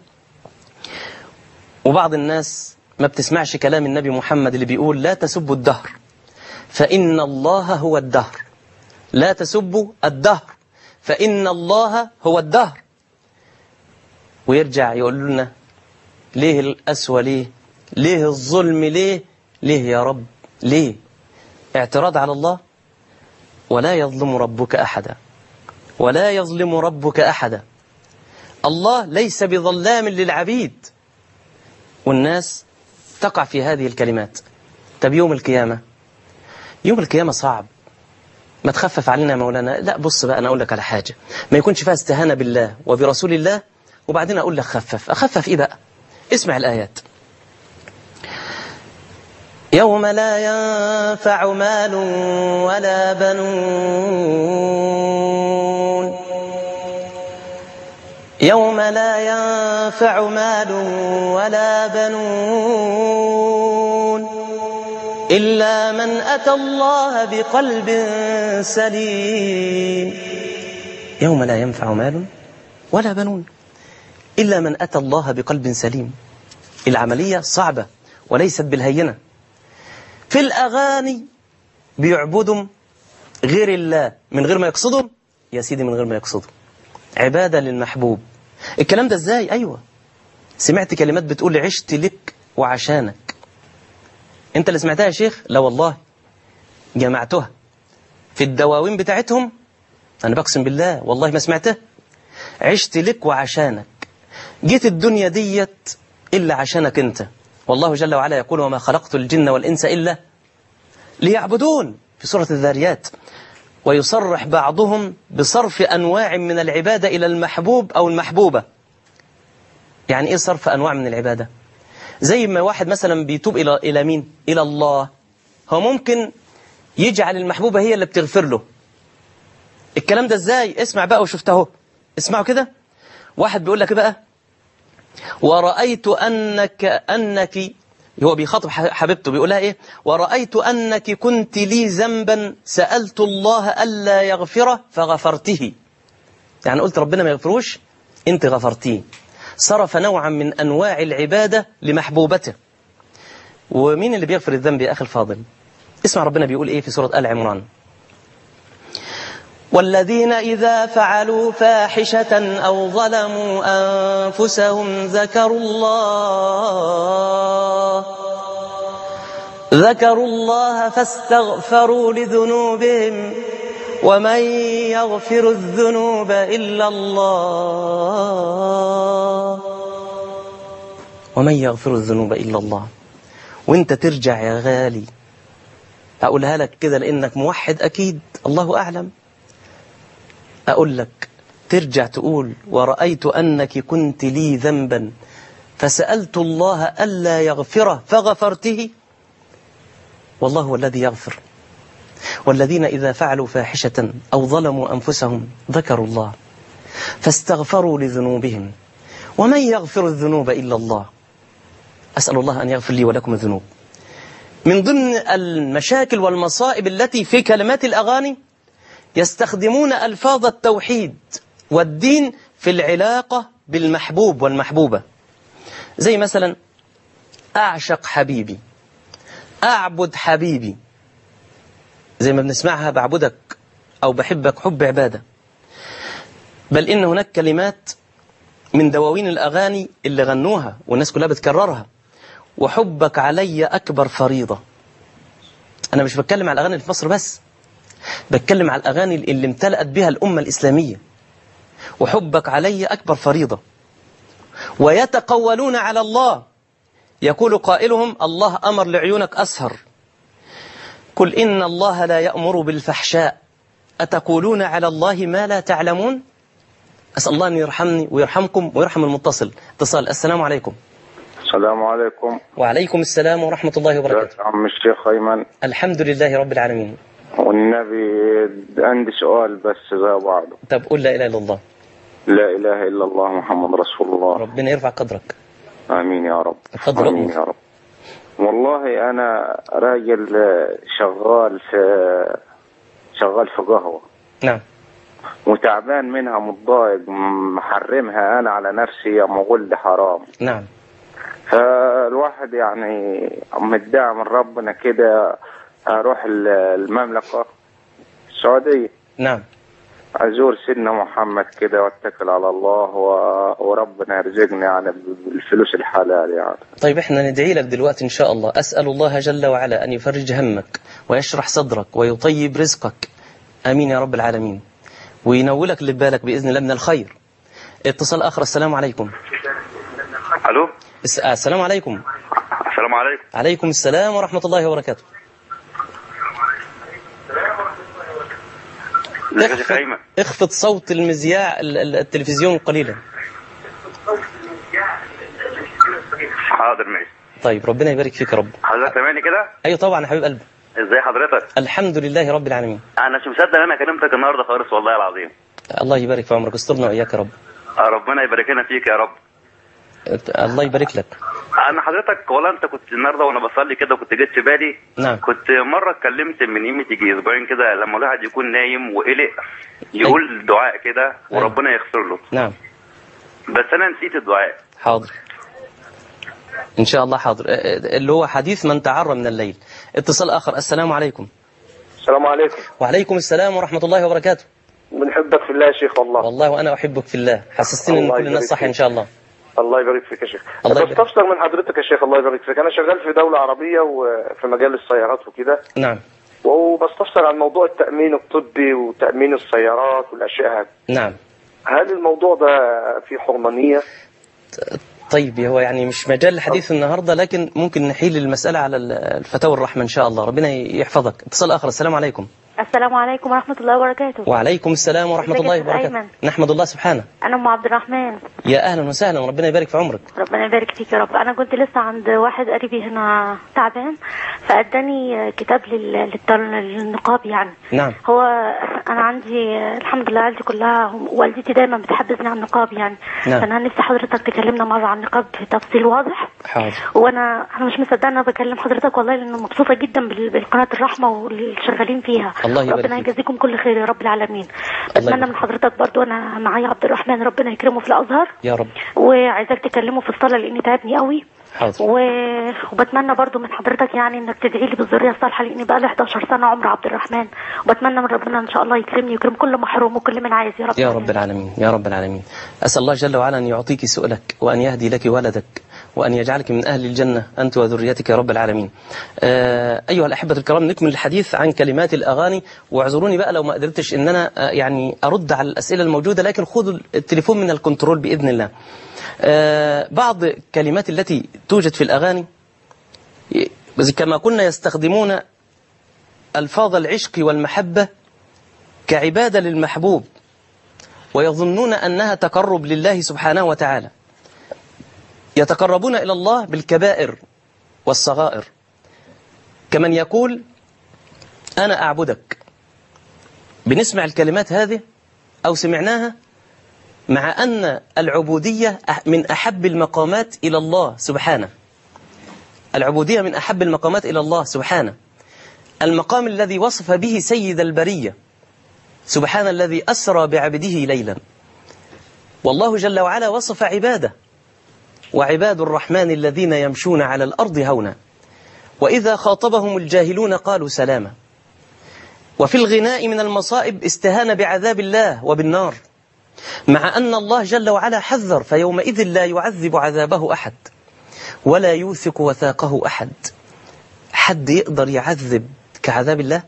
وبعض الناس ما بتسمعش كلام النبي محمد اللي بيقول لا تسبوا الدهر فإن الله هو الدهر لا تسبوا الدهر فإن الله هو الدهر ويرجع يقول لنا ليه الأسوى ليه ليه الظلم ليه ليه يا رب ليه اعتراض على الله ولا يظلم ربك أحدا ولا يظلم ربك أحدا الله ليس بظلام للعبيد والناس تقع في هذه الكلمات طب يوم القيامة يوم القيامة صعب ما تخفف علينا يا مولانا لا بص بقى أنا أقول لك على حاجة ما يكونش فيها استهانة بالله وبرسول الله وبعدين أقول لك خفف أخفف إيه بقى اسمع الآيات يوم لا ينفع مال ولا بنون يوم لا ينفع مال ولا بنون إلا إلا من أتى الله بقلب سليم يوم لا ينفع مال ولا بنون إلا من أتى الله بقلب سليم العملية صعبة وليست بالهينة في الأغاني بيعبدوا غير الله من غير ما يقصدوا يا سيدي من غير ما يقصدوا عبادة للمحبوب الكلام ده ازاي أيوة سمعت كلمات بتقول عشت لك وعشانك انت اللي سمعتها يا شيخ لا والله جمعتها في الدواوين بتاعتهم انا بقسم بالله والله ما سمعتها عشت لك وعشانك جيت الدنيا ديت إلا عشانك أنت والله جل وعلا يقول وما خلقت الجن والإنس إلا ليعبدون في سورة الذاريات ويصرح بعضهم بصرف أنواع من العبادة إلى المحبوب أو المحبوبة يعني إيه صرف أنواع من العبادة زي ما واحد مثلا بيتوب إلى إلى مين إلى الله هو ممكن يجعل المحبوبة هي اللي بتغفر له الكلام ده ازاي اسمع بقى وشفته اهو اسمعوا كده واحد بيقول لك بقى ورأيت أنك أنك هو بيخاطب حبيبته بيقول لها إيه ورأيت أنك كنت لي ذنبا سألت الله ألا يغفره فغفرته يعني قلت ربنا ما يغفروش أنت غفرتيه صرف نوعا من أنواع العبادة لمحبوبته ومين اللي بيغفر الذنب يا أخي الفاضل اسمع ربنا بيقول إيه في سورة آل عمران والذين إذا فعلوا فاحشة أو ظلموا أنفسهم ذكروا الله ذكروا الله فاستغفروا لذنوبهم ومن يغفر الذنوب إلا الله ومن يغفر الذنوب إلا الله وانت ترجع يا غالي أقولها لك كده لأنك موحد أكيد الله أعلم أقول لك ترجع تقول ورأيت أنك كنت لي ذنبا فسألت الله ألا يغفره فغفرته والله هو الذي يغفر والذين إذا فعلوا فاحشة أو ظلموا أنفسهم ذكروا الله فاستغفروا لذنوبهم ومن يغفر الذنوب إلا الله أسأل الله أن يغفر لي ولكم الذنوب من ضمن المشاكل والمصائب التي في كلمات الأغاني يستخدمون ألفاظ التوحيد والدين في العلاقة بالمحبوب والمحبوبة زي مثلا أعشق حبيبي أعبد حبيبي زي ما بنسمعها بعبدك أو بحبك حب عبادة بل إن هناك كلمات من دواوين الأغاني اللي غنوها والناس كلها بتكررها وحبك علي أكبر فريضة أنا مش بتكلم على الأغاني اللي في مصر بس بتكلم على الأغاني اللي امتلأت بها الأمة الإسلامية وحبك علي أكبر فريضة ويتقولون على الله يقول قائلهم الله أمر لعيونك أسهر قل إن الله لا يأمر بالفحشاء أتقولون على الله ما لا تعلمون أسأل الله أن يرحمني ويرحمكم ويرحم المتصل اتصال السلام عليكم السلام عليكم وعليكم السلام ورحمة الله وبركاته يا عم الشيخ أيمن الحمد لله رب العالمين والنبي عندي سؤال بس زي بعضه طب قل لا إله إلا الله لا إله إلا الله محمد رسول الله ربنا يرفع قدرك آمين يا رب اتفضل آمين أقول. يا رب والله أنا راجل شغال في شغال في قهوة نعم وتعبان منها متضايق محرمها أنا على نفسي يا مقول دي حرام نعم فالواحد يعني مدعي من ربنا كده أروح ال- المملكة السعودية نعم أزور سيدنا محمد كده واتكل على الله و... وربنا يرزقني يعني بالفلوس الحلال يعني طيب احنا ندعي لك دلوقتي ان شاء الله اسال الله جل وعلا ان يفرج همك ويشرح صدرك ويطيب رزقك امين يا رب العالمين وينولك اللي ببالك باذن الله من الخير اتصال اخر السلام عليكم الو الس- آه، السلام عليكم السلام عليكم عليكم السلام ورحمه الله وبركاته ازيك يا شيخ ايمن اخفض صوت المذياع ال- ال- التلفزيون قليلا حاضر ماشي طيب ربنا يبارك فيك يا رب حضرتك سامعني كده ايوه طبعا يا حبيب قلبي ازاي حضرتك الحمد لله رب العالمين انا مش مصدق ان انا كلمتك النهارده خالص والله العظيم الله يبارك في عمرك استرنا واياك يا رب آه، ربنا يبارك لنا فيك يا رب الله يبارك لك انا حضرتك ولا انت كنت النهارده وانا بصلي كده كنت جيت في بالي نعم. كنت مره اتكلمت من قيمه يجي اسبوعين كده لما الواحد يكون نايم وقلق يقول دعاء كده وربنا يغفر له نعم بس انا نسيت الدعاء حاضر إن شاء الله حاضر آه، آه، اللي هو حديث من تعر من الليل اتصال آخر السلام عليكم السلام عليكم وعليكم السلام ورحمة الله وبركاته بنحبك في الله يا شيخ والله والله وأنا أحبك في الله حسستني إن الله كل الناس يبارك صح إن فيك. شاء الله الله يبارك فيك يا شيخ الله يبارك. بستفسر من حضرتك يا شيخ الله يبارك فيك انا شغال في دولة عربية وفي مجال السيارات وكده نعم وبستفسر عن موضوع التأمين الطبي وتأمين السيارات والأشياء هذه نعم هل الموضوع ده فيه حرمانية؟ طيب هو يعني مش مجال الحديث النهاردة لكن ممكن نحيل المسألة على الفتاوى الرحمة إن شاء الله ربنا يحفظك اتصال آخر السلام عليكم السلام عليكم ورحمة الله وبركاته وعليكم السلام ورحمة ازيك الله يا أستاذ وبركاته أيمن؟ نحمد الله سبحانه أنا أم عبد الرحمن يا أهلا وسهلا وربنا يبارك في عمرك ربنا يبارك فيك يا رب أنا كنت لسه عند واحد قريبي هنا تعبان فأداني كتاب لل- للطل- للنقاب يعني نعم هو أنا عندي الحمد لله عيلتي كلها والدتي دايما بتحبذني عن النقاب يعني نعم. فأنا نفسي حضرتك تكلمنا مرة عن النقاب بتفصيل واضح حاضر وانا انا مش مصدقه ان انا بكلم حضرتك والله لان مبسوطه جدا بال- بالقناه الرحمه واللي شغالين فيها الله يبارك ربنا فيك. يجازيكم كل خير يا رب العالمين الله بتمنى يبارك. من حضرتك برضو انا معايا عبد الرحمن ربنا يكرمه في الازهر يا رب وعايزاك تكلمه في الصلاه لاني تعبني قوي حاضر و... وبتمنى برضو من حضرتك يعني انك تدعي لي بالذريه الصالحه لاني بقى لي 11 سنه عمر عبد الرحمن وبتمنى من ربنا ان شاء الله يكرمني ويكرم كل محروم وكل من عايز يا رب يا رب العالمين يا رب العالمين أسأل الله جل وعلا أن يعطيك سؤلك وأن يهدي لك ولدك وأن يجعلك من أهل الجنة أنت وذريتك يا رب العالمين آه أيها الأحبة الكرام نكمل الحديث عن كلمات الأغاني واعذروني بقى لو ما قدرتش أن أنا آه يعني أرد على الأسئلة الموجودة لكن خذوا التليفون من الكنترول بإذن الله آه بعض الكلمات التي توجد في الأغاني ي- كما كنا يستخدمون ألفاظ العشق والمحبة كعبادة للمحبوب ويظنون أنها تقرب لله سبحانه وتعالى يتقربون إلى الله بالكبائر والصغائر كمن يقول أنا أعبدك بنسمع الكلمات هذه أو سمعناها مع أن العبودية أح- من أحب المقامات إلى الله سبحانه العبودية من أحب المقامات إلى الله سبحانه المقام الذي وصف به سيد البرية سبحان الذي أسرى بعبده ليلا والله جل وعلا وصف عباده وعباد الرحمن الذين يمشون على الأرض هونا وإذا خاطبهم الجاهلون قالوا سلاما وفي الغناء من المصائب استهان بعذاب الله وبالنار مع أن الله جل وعلا حذر فيومئذ لا يعذب عذابه أحد ولا يوثق وثاقه أحد حد يقدر يعذب كعذاب الله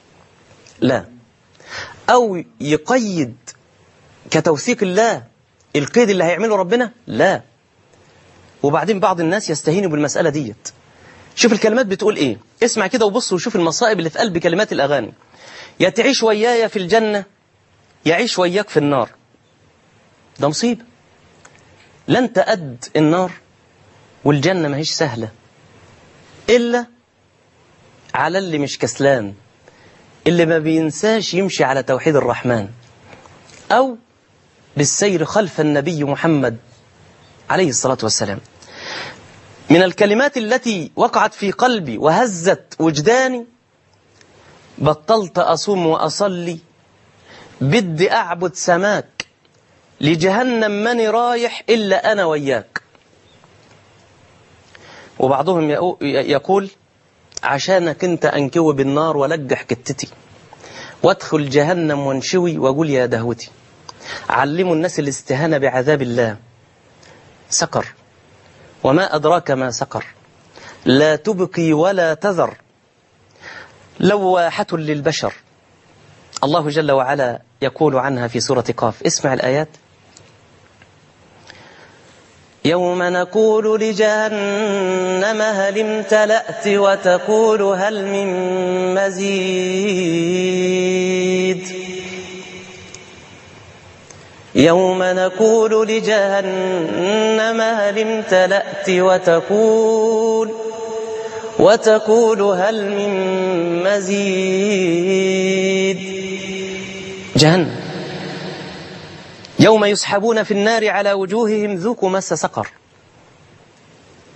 لا أو يقيد كتوثيق الله القيد اللي هيعمله ربنا لا وبعدين بعض الناس يستهينوا بالمسألة ديت شوف الكلمات بتقول ايه اسمع كده وبص وشوف المصائب اللي في قلب كلمات الأغاني يا تعيش ويايا في الجنة يعيش وياك في النار ده مصيبة لا انت قد النار والجنة ما هيش سهلة إلا على اللي مش كسلان اللي ما بينساش يمشي على توحيد الرحمن أو بالسير خلف النبي محمد عليه الصلاة والسلام من الكلمات التي وقعت في قلبي وهزت وجداني بطلت أصوم وأصلي بدي أعبد سماك لجهنم ماني رايح إلا أنا وياك وبعضهم يقو- يقول عشانك انت انكوي بالنار ولجح كتتي وادخل جهنم وانشوي واقول يا دهوتي علموا الناس الاستهانة بعذاب الله سقر وما أدراك ما سقر لا تبقي ولا تذر لواحة للبشر الله جل وعلا يقول عنها في سورة قاف اسمع الآيات يوم نقول لجهنم هل امتلأت وتقول هل من مزيد يوم نقول لجهنم هل امتلأت وتقول وتقول هل من مزيد جهنم يوم يسحبون في النار على وجوههم ذوقوا مس سقر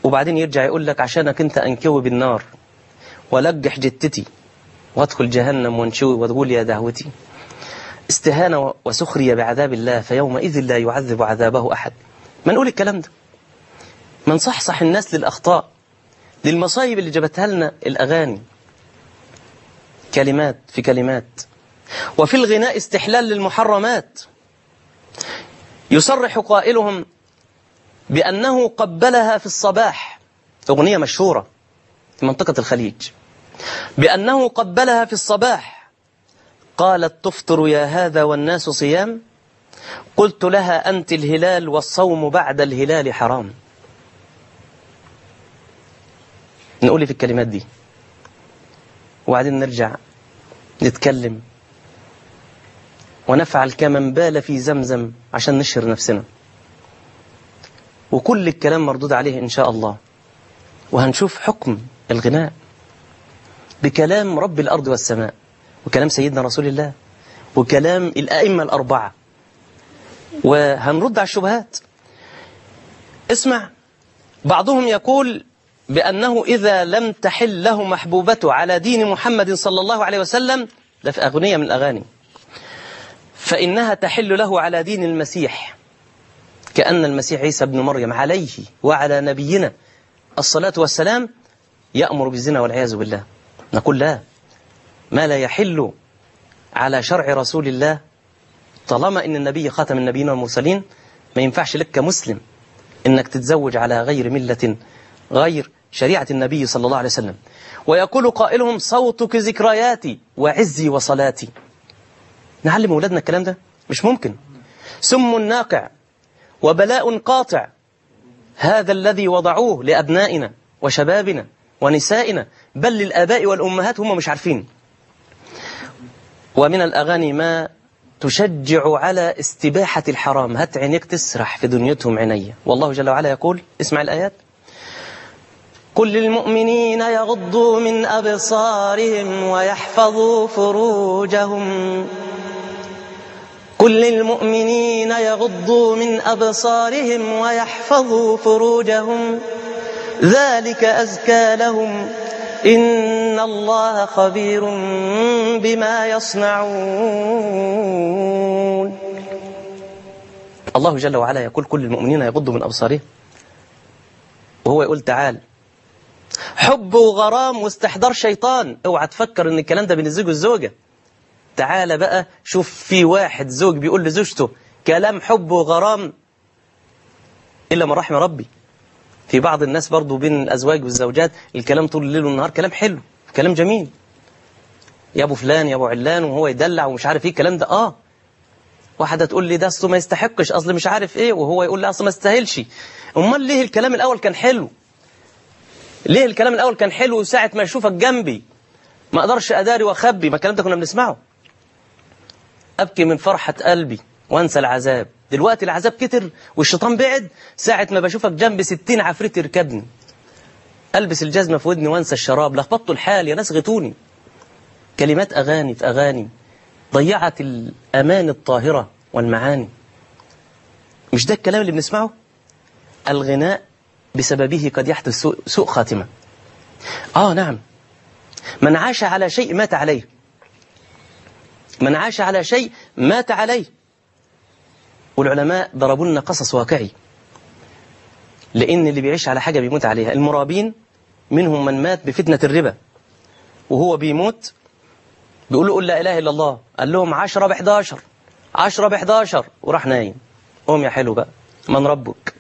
وبعدين يرجع يقول لك عشانك انت انكوي بالنار ولجح جتتي وادخل جهنم وانشوي وتقول يا دعوتي استهانة وسخرية بعذاب الله فيومئذ لا يعذب عذابه أحد ما نقول الكلام ده ما نصحصح الناس للأخطاء للمصايب اللي جابتها لنا الأغاني كلمات في كلمات وفي الغناء استحلال للمحرمات يصرح قائلهم بأنه قبلها في الصباح أغنية مشهورة في منطقة الخليج بأنه قبلها في الصباح قالت تفطر يا هذا والناس صيام قلت لها أنت الهلال والصوم بعد الهلال حرام نقول في الكلمات دي وبعدين نرجع نتكلم ونفعل كمن بال في زمزم عشان نشهر نفسنا وكل الكلام مردود عليه إن شاء الله وهنشوف حكم الغناء بكلام رب الأرض والسماء وكلام سيدنا رسول الله وكلام الأئمة الأربعة وهنرد على الشبهات اسمع بعضهم يقول بأنه إذا لم تحل له محبوبته على دين محمد صلى الله عليه وسلم ده في أغنية من الأغاني فإنها تحل له على دين المسيح كأن المسيح عيسى بن مريم عليه وعلى نبينا الصلاة والسلام يأمر بالزنا والعياذ بالله نقول لا ما لا يحل على شرع رسول الله طالما ان النبي خاتم النبيين والمرسلين ما ينفعش لك كمسلم انك تتزوج على غير ملة غير شريعة النبي صلى الله عليه وسلم ويقول قائلهم صوتك ذكرياتي وعزي وصلاتي نعلم أولادنا الكلام ده مش ممكن سم ناقع وبلاء قاطع هذا الذي وضعوه لأبنائنا وشبابنا ونسائنا بل للآباء والأمهات هم مش عارفين ومن الأغاني ما تشجع على استباحة الحرام هات عينيك تسرح في دنيتهم عينيا والله جل وعلا يقول اسمع الآيات قل للمؤمنين يغضوا من أبصارهم ويحفظوا فروجهم قل للمؤمنين يغضوا من أبصارهم ويحفظوا فروجهم ذلك أزكى لهم إن الله خبير بما يصنعون الله جل وعلا يقول كل المؤمنين يغضوا من أبصارهم وهو يقول تعال حب وغرام واستحضار شيطان اوعى تفكر ان الكلام ده بين الزوج والزوجه تعال بقى شوف في واحد زوج بيقول لزوجته كلام حب وغرام الا من رحم ربي في بعض الناس برضو بين الازواج والزوجات الكلام طول الليل والنهار كلام حلو كلام جميل يا ابو فلان يا ابو علان وهو يدلع ومش عارف ايه الكلام ده اه واحده تقول لي ده اصله ما يستحقش اصل مش عارف ايه وهو يقول لي اصل ما يستاهلش امال ليه الكلام الاول كان حلو ليه الكلام الأول كان حلو ساعة ما يشوفك جنبي ما أقدرش أداري وأخبي ما الكلام ده كنا بنسمعه أبكي من فرحة قلبي وأنسى العذاب دلوقتي العذاب كتر والشيطان بعد ساعة ما بشوفك جنبي ستين عفريت يركبني ألبس الجزمة في ودني وأنسى الشراب لخبطت الحال يا ناس غتوني كلمات أغاني في أغاني ضيعت الأمان الطاهرة والمعاني مش ده الكلام اللي بنسمعه الغناء بسببه قد يحدث سوء, سوء خاتمة آه نعم من عاش على شيء مات عليه من عاش على شيء مات عليه والعلماء ضربوا لنا قصص واقعي لأن اللي بيعيش على حاجة بيموت عليها المرابين منهم من مات بفتنة الربا وهو بيموت بيقول له قل لا إله إلا الله قال لهم عشرة بحداشر عشرة بحداشر وراح نايم قوم يا حلو بقى من ربك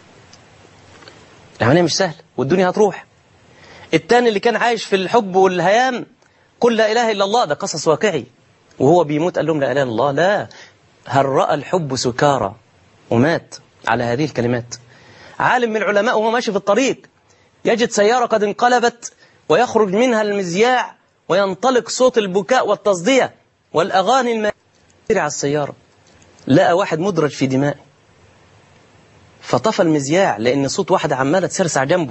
العملية مش سهلة والدنيا هتروح التاني اللي كان عايش في الحب والهيام قل لا إله إلا الله ده قصص واقعي وهو بيموت قال لهم لا إله إلا الله لا هل رأى الحب سكارى ومات على هذه الكلمات عالم من العلماء وهو ماشي في الطريق يجد سيارة قد انقلبت ويخرج منها المذياع وينطلق صوت البكاء والتصدية والأغاني المائرة على السيارة لقى واحد مدرج في دماء فطفى المذياع لأن صوت واحدة عمالة تسرسع جنبه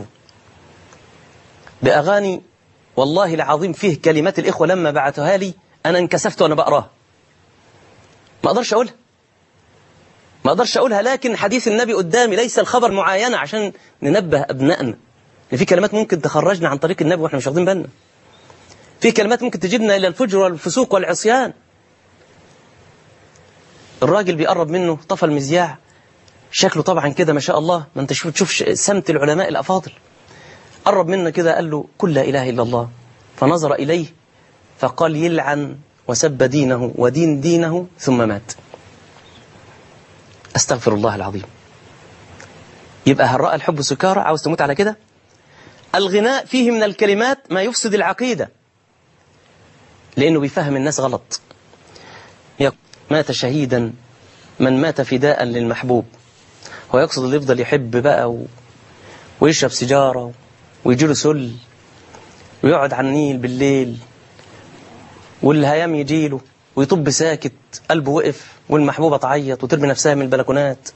بأغاني والله العظيم فيه كلمات الإخوة لما بعتها لي أنا انكسفت وأنا بقراها ما أقدرش أقولها ما اقدرش اقولها لكن حديث النبي قدامي ليس الخبر معاينة عشان ننبه ابنائنا ان في كلمات ممكن تخرجنا عن طريق النبي واحنا مش واخدين بالنا في كلمات ممكن تجيبنا الى الفجر والفسوق والعصيان الراجل بيقرب منه طفى المذياع شكله طبعا كده ما شاء الله ما انت شوف تشوفش سمت العلماء الافاضل قرب منه كده قال له قل لا اله الا الله فنظر اليه فقال يلعن وسب دينه ودين دينه ثم مات استغفر الله العظيم يبقى هل راى الحب سكارى عاوز تموت على كده الغناء فيه من الكلمات ما يفسد العقيده لانه بيفهم الناس غلط يق- مات شهيدا من مات فداء للمحبوب هو يقصد اللي يفضل يحب بقى و... ويشرب سيجارة ويجيله سل ويقعد على النيل بالليل والهيام يجيله ويطب ساكت قلبه وقف والمحبوبة تعيط وترمي نفسها من البلكونات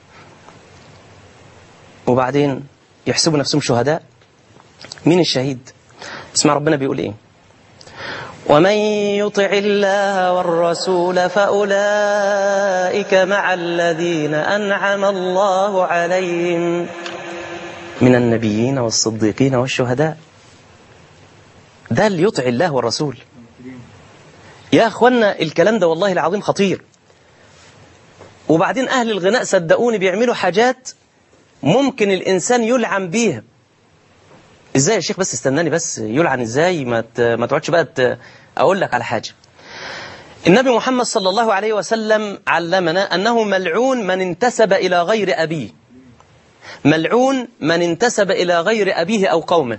وبعدين يحسبوا نفسهم شهداء مين الشهيد اسمع ربنا بيقول ايه ومن يطع الله والرسول فأولئك مع الذين أنعم الله عليهم من النبيين والصديقين والشهداء ده اللي يطع الله والرسول يا أخوانا الكلام ده والله العظيم خطير وبعدين أهل الغناء صدقوني بيعملوا حاجات ممكن الإنسان يلعن بيها ازاي يا شيخ بس استناني بس يلعن ازاي ما ت- ما تقعدش بقى ت- اقول لك على حاجه النبي محمد صلى الله عليه وسلم علمنا انه ملعون من انتسب الى غير ابيه ملعون من انتسب الى غير ابيه او قومه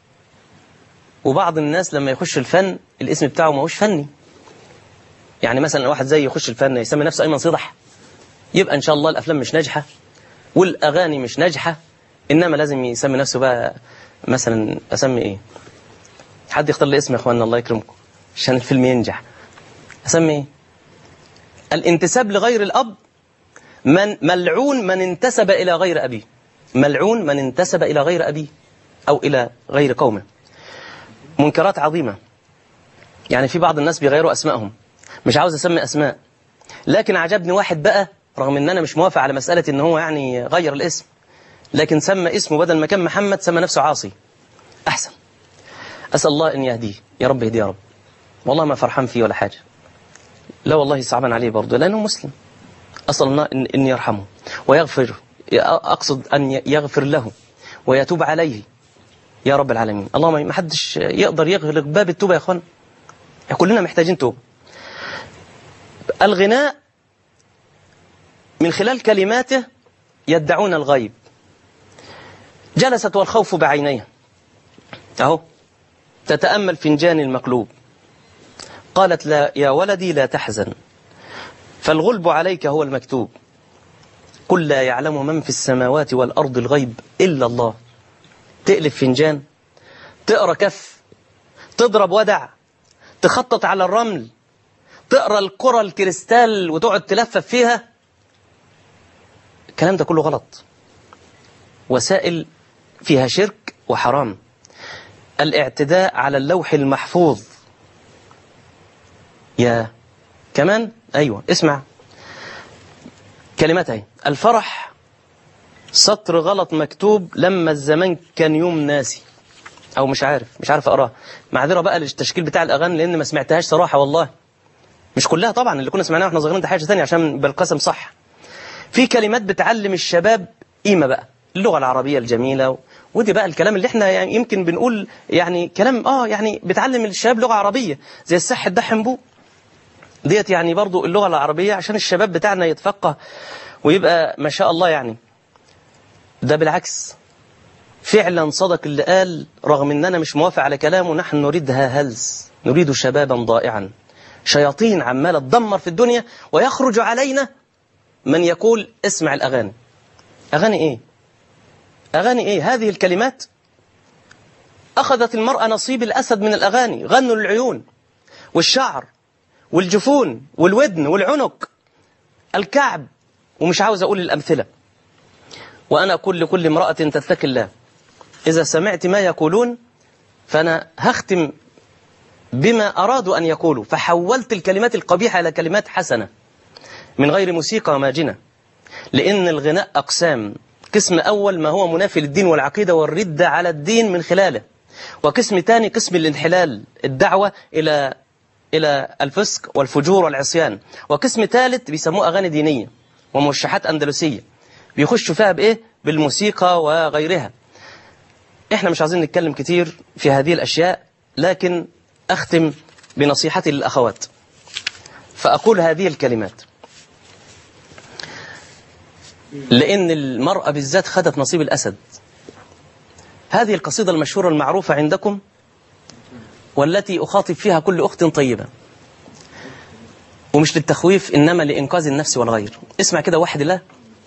وبعض الناس لما يخش الفن الاسم بتاعه ما هوش فني يعني مثلا واحد زي يخش الفن يسمي نفسه ايمن صدح يبقى ان شاء الله الافلام مش ناجحه والاغاني مش ناجحه انما لازم يسمي نفسه بقى مثلا اسمي ايه حد يختار لي اسم يا اخوانا الله يكرمكم عشان الفيلم ينجح اسمي ايه الانتساب لغير الاب من ملعون من انتسب الى غير ابيه ملعون من انتسب الى غير ابيه او الى غير قومه منكرات عظيمه يعني في بعض الناس بيغيروا اسمائهم مش عاوز اسمي اسماء لكن عجبني واحد بقى رغم ان انا مش موافق على مساله ان هو يعني غير الاسم لكن سمى اسمه بدل ما كان محمد سمى نفسه عاصي أحسن أسأل الله أن يهديه يا رب يهديه يا رب والله ما فرحان فيه ولا حاجة لا والله صعبا عليه برضه لأنه مسلم أسأل الله أن, إن يرحمه ويغفر أقصد أن يغفر له ويتوب عليه يا رب العالمين اللهم ما حدش يقدر يغلق باب التوبة يا أخوان كلنا محتاجين توبة الغناء من خلال كلماته يدعون الغيب جلست والخوف بعينيها أهو تتأمل فنجان المقلوب قالت لا يا ولدي لا تحزن فالغلب عليك هو المكتوب قل لا يعلم من في السماوات والأرض الغيب إلا الله تقلب فنجان تقرأ كف تضرب ودع تخطط على الرمل تقرأ الكرة الكريستال وتقعد تلفف فيها الكلام ده كله غلط وسائل فيها شرك وحرام الاعتداء على اللوح المحفوظ يا كمان أيوة اسمع كلمات اهي الفرح سطر غلط مكتوب لما الزمان كان يوم ناسي او مش عارف مش عارف اقراها معذره بقى للتشكيل بتاع الاغاني لان ما سمعتهاش صراحه والله مش كلها طبعا اللي كنا سمعناها واحنا صغيرين ده حاجه ثانيه عشان بالقسم صح في كلمات بتعلم الشباب قيمه بقى اللغه العربيه الجميله و... ودي بقى الكلام اللي احنا يعني يمكن بنقول يعني كلام اه يعني بتعلم الشباب لغه عربيه زي السح الدحم بو ديت يعني برضو اللغه العربيه عشان الشباب بتاعنا يتفقه ويبقى ما شاء الله يعني ده بالعكس فعلا صدق اللي قال رغم ان انا مش موافق على كلامه نحن نريدها هلس نريد شبابا ضائعا شياطين عمالة تدمر في الدنيا ويخرج علينا من يقول اسمع الأغاني أغاني إيه أغاني إيه هذه الكلمات أخذت المرأة نصيب الأسد من الأغاني غنوا للعيون والشعر والجفون والودن والعنق الكعب ومش عاوز أقول الأمثلة وأنا أقول لكل امرأة تتقي الله إذا سمعت ما يقولون فأنا هختم بما أرادوا أن يقولوا فحولت الكلمات القبيحة إلى كلمات حسنة من غير موسيقى ماجنة لأن الغناء أقسام قسم أول ما هو منافي للدين والعقيدة والردة على الدين من خلاله وقسم ثاني قسم الانحلال الدعوة إلى إلى الفسق والفجور والعصيان وقسم ثالث بيسموه أغاني دينية وموشحات أندلسية بيخشوا فيها بإيه بالموسيقى وغيرها إحنا مش عايزين نتكلم كتير في هذه الأشياء لكن أختم بنصيحتي للأخوات فأقول هذه الكلمات لأن المرأة بالذات خدت نصيب الأسد هذه القصيدة المشهورة المعروفة عندكم والتي أخاطب فيها كل أخت طيبة ومش للتخويف إنما لإنقاذ النفس والغير اسمع كده واحد الله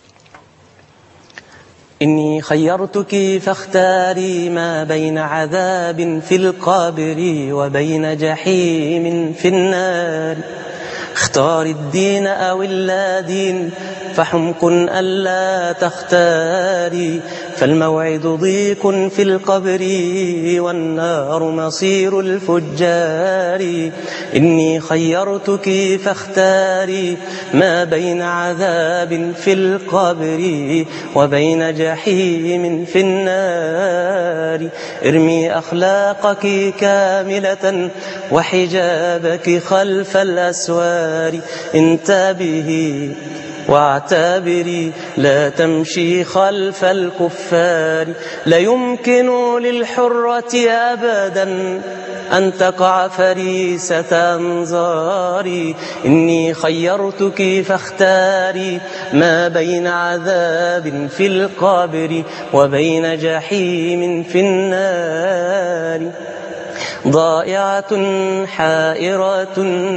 إني خيرتك فاختاري ما بين عذاب في القبر وبين جحيم في النار اختاري الدين أو اللادين فحمق ألا تختاري فالموعد ضيق في القبر والنار مصير الفجار إني خيرتك فاختاري ما بين عذاب في القبر وبين جحيم في النار ارمي أخلاقك كاملة وحجابك خلف الأسوار انتبهي واعتبري لا تمشي خلف الكفار لا يمكن للحرة أبدا أن تقع فريسة أنظاري إني خيرتك فاختاري ما بين عذاب في القبر وبين جحيم في النار ضائعة حائرة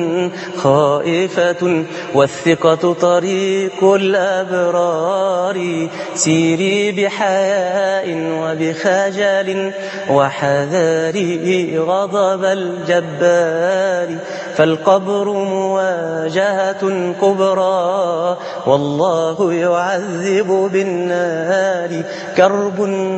خائفة والثقة طريق الأبرار سيري بحياء وبخجل وحذاري غضب الجبار فالقبر مواجهة كبرى والله يعذب بالنار كرب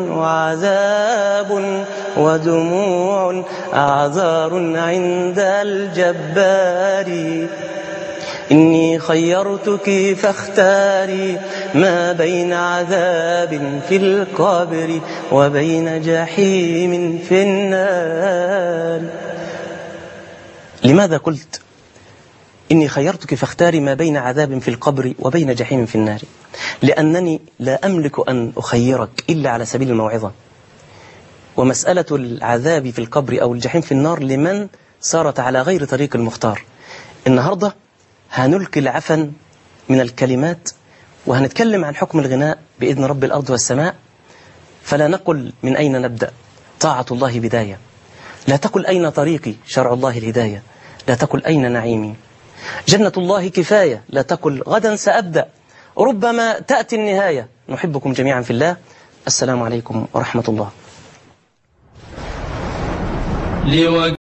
وعذاب ودموع أعذار عند الجبار إني خيرتك فاختاري ما بين عذاب في القبر وبين جحيم في النار لماذا قلت إني خيرتك فاختاري ما بين عذاب في القبر وبين جحيم في النار لأنني لا أملك أن أخيرك إلا على سبيل الموعظة ومسألة العذاب في القبر أو الجحيم في النار لمن سارت على غير طريق المختار النهاردة هنلقي العفن من الكلمات وهنتكلم عن حكم الغناء بإذن رب الأرض والسماء فلا نقل من أين نبدأ طاعة الله بداية لا تقل أين طريقي شرع الله الهداية لا تقل أين نعيمي جنة الله كفاية لا تقل غدا سأبدأ ربما تأتي النهاية نحبكم جميعا في الله السلام عليكم ورحمة الله لوجه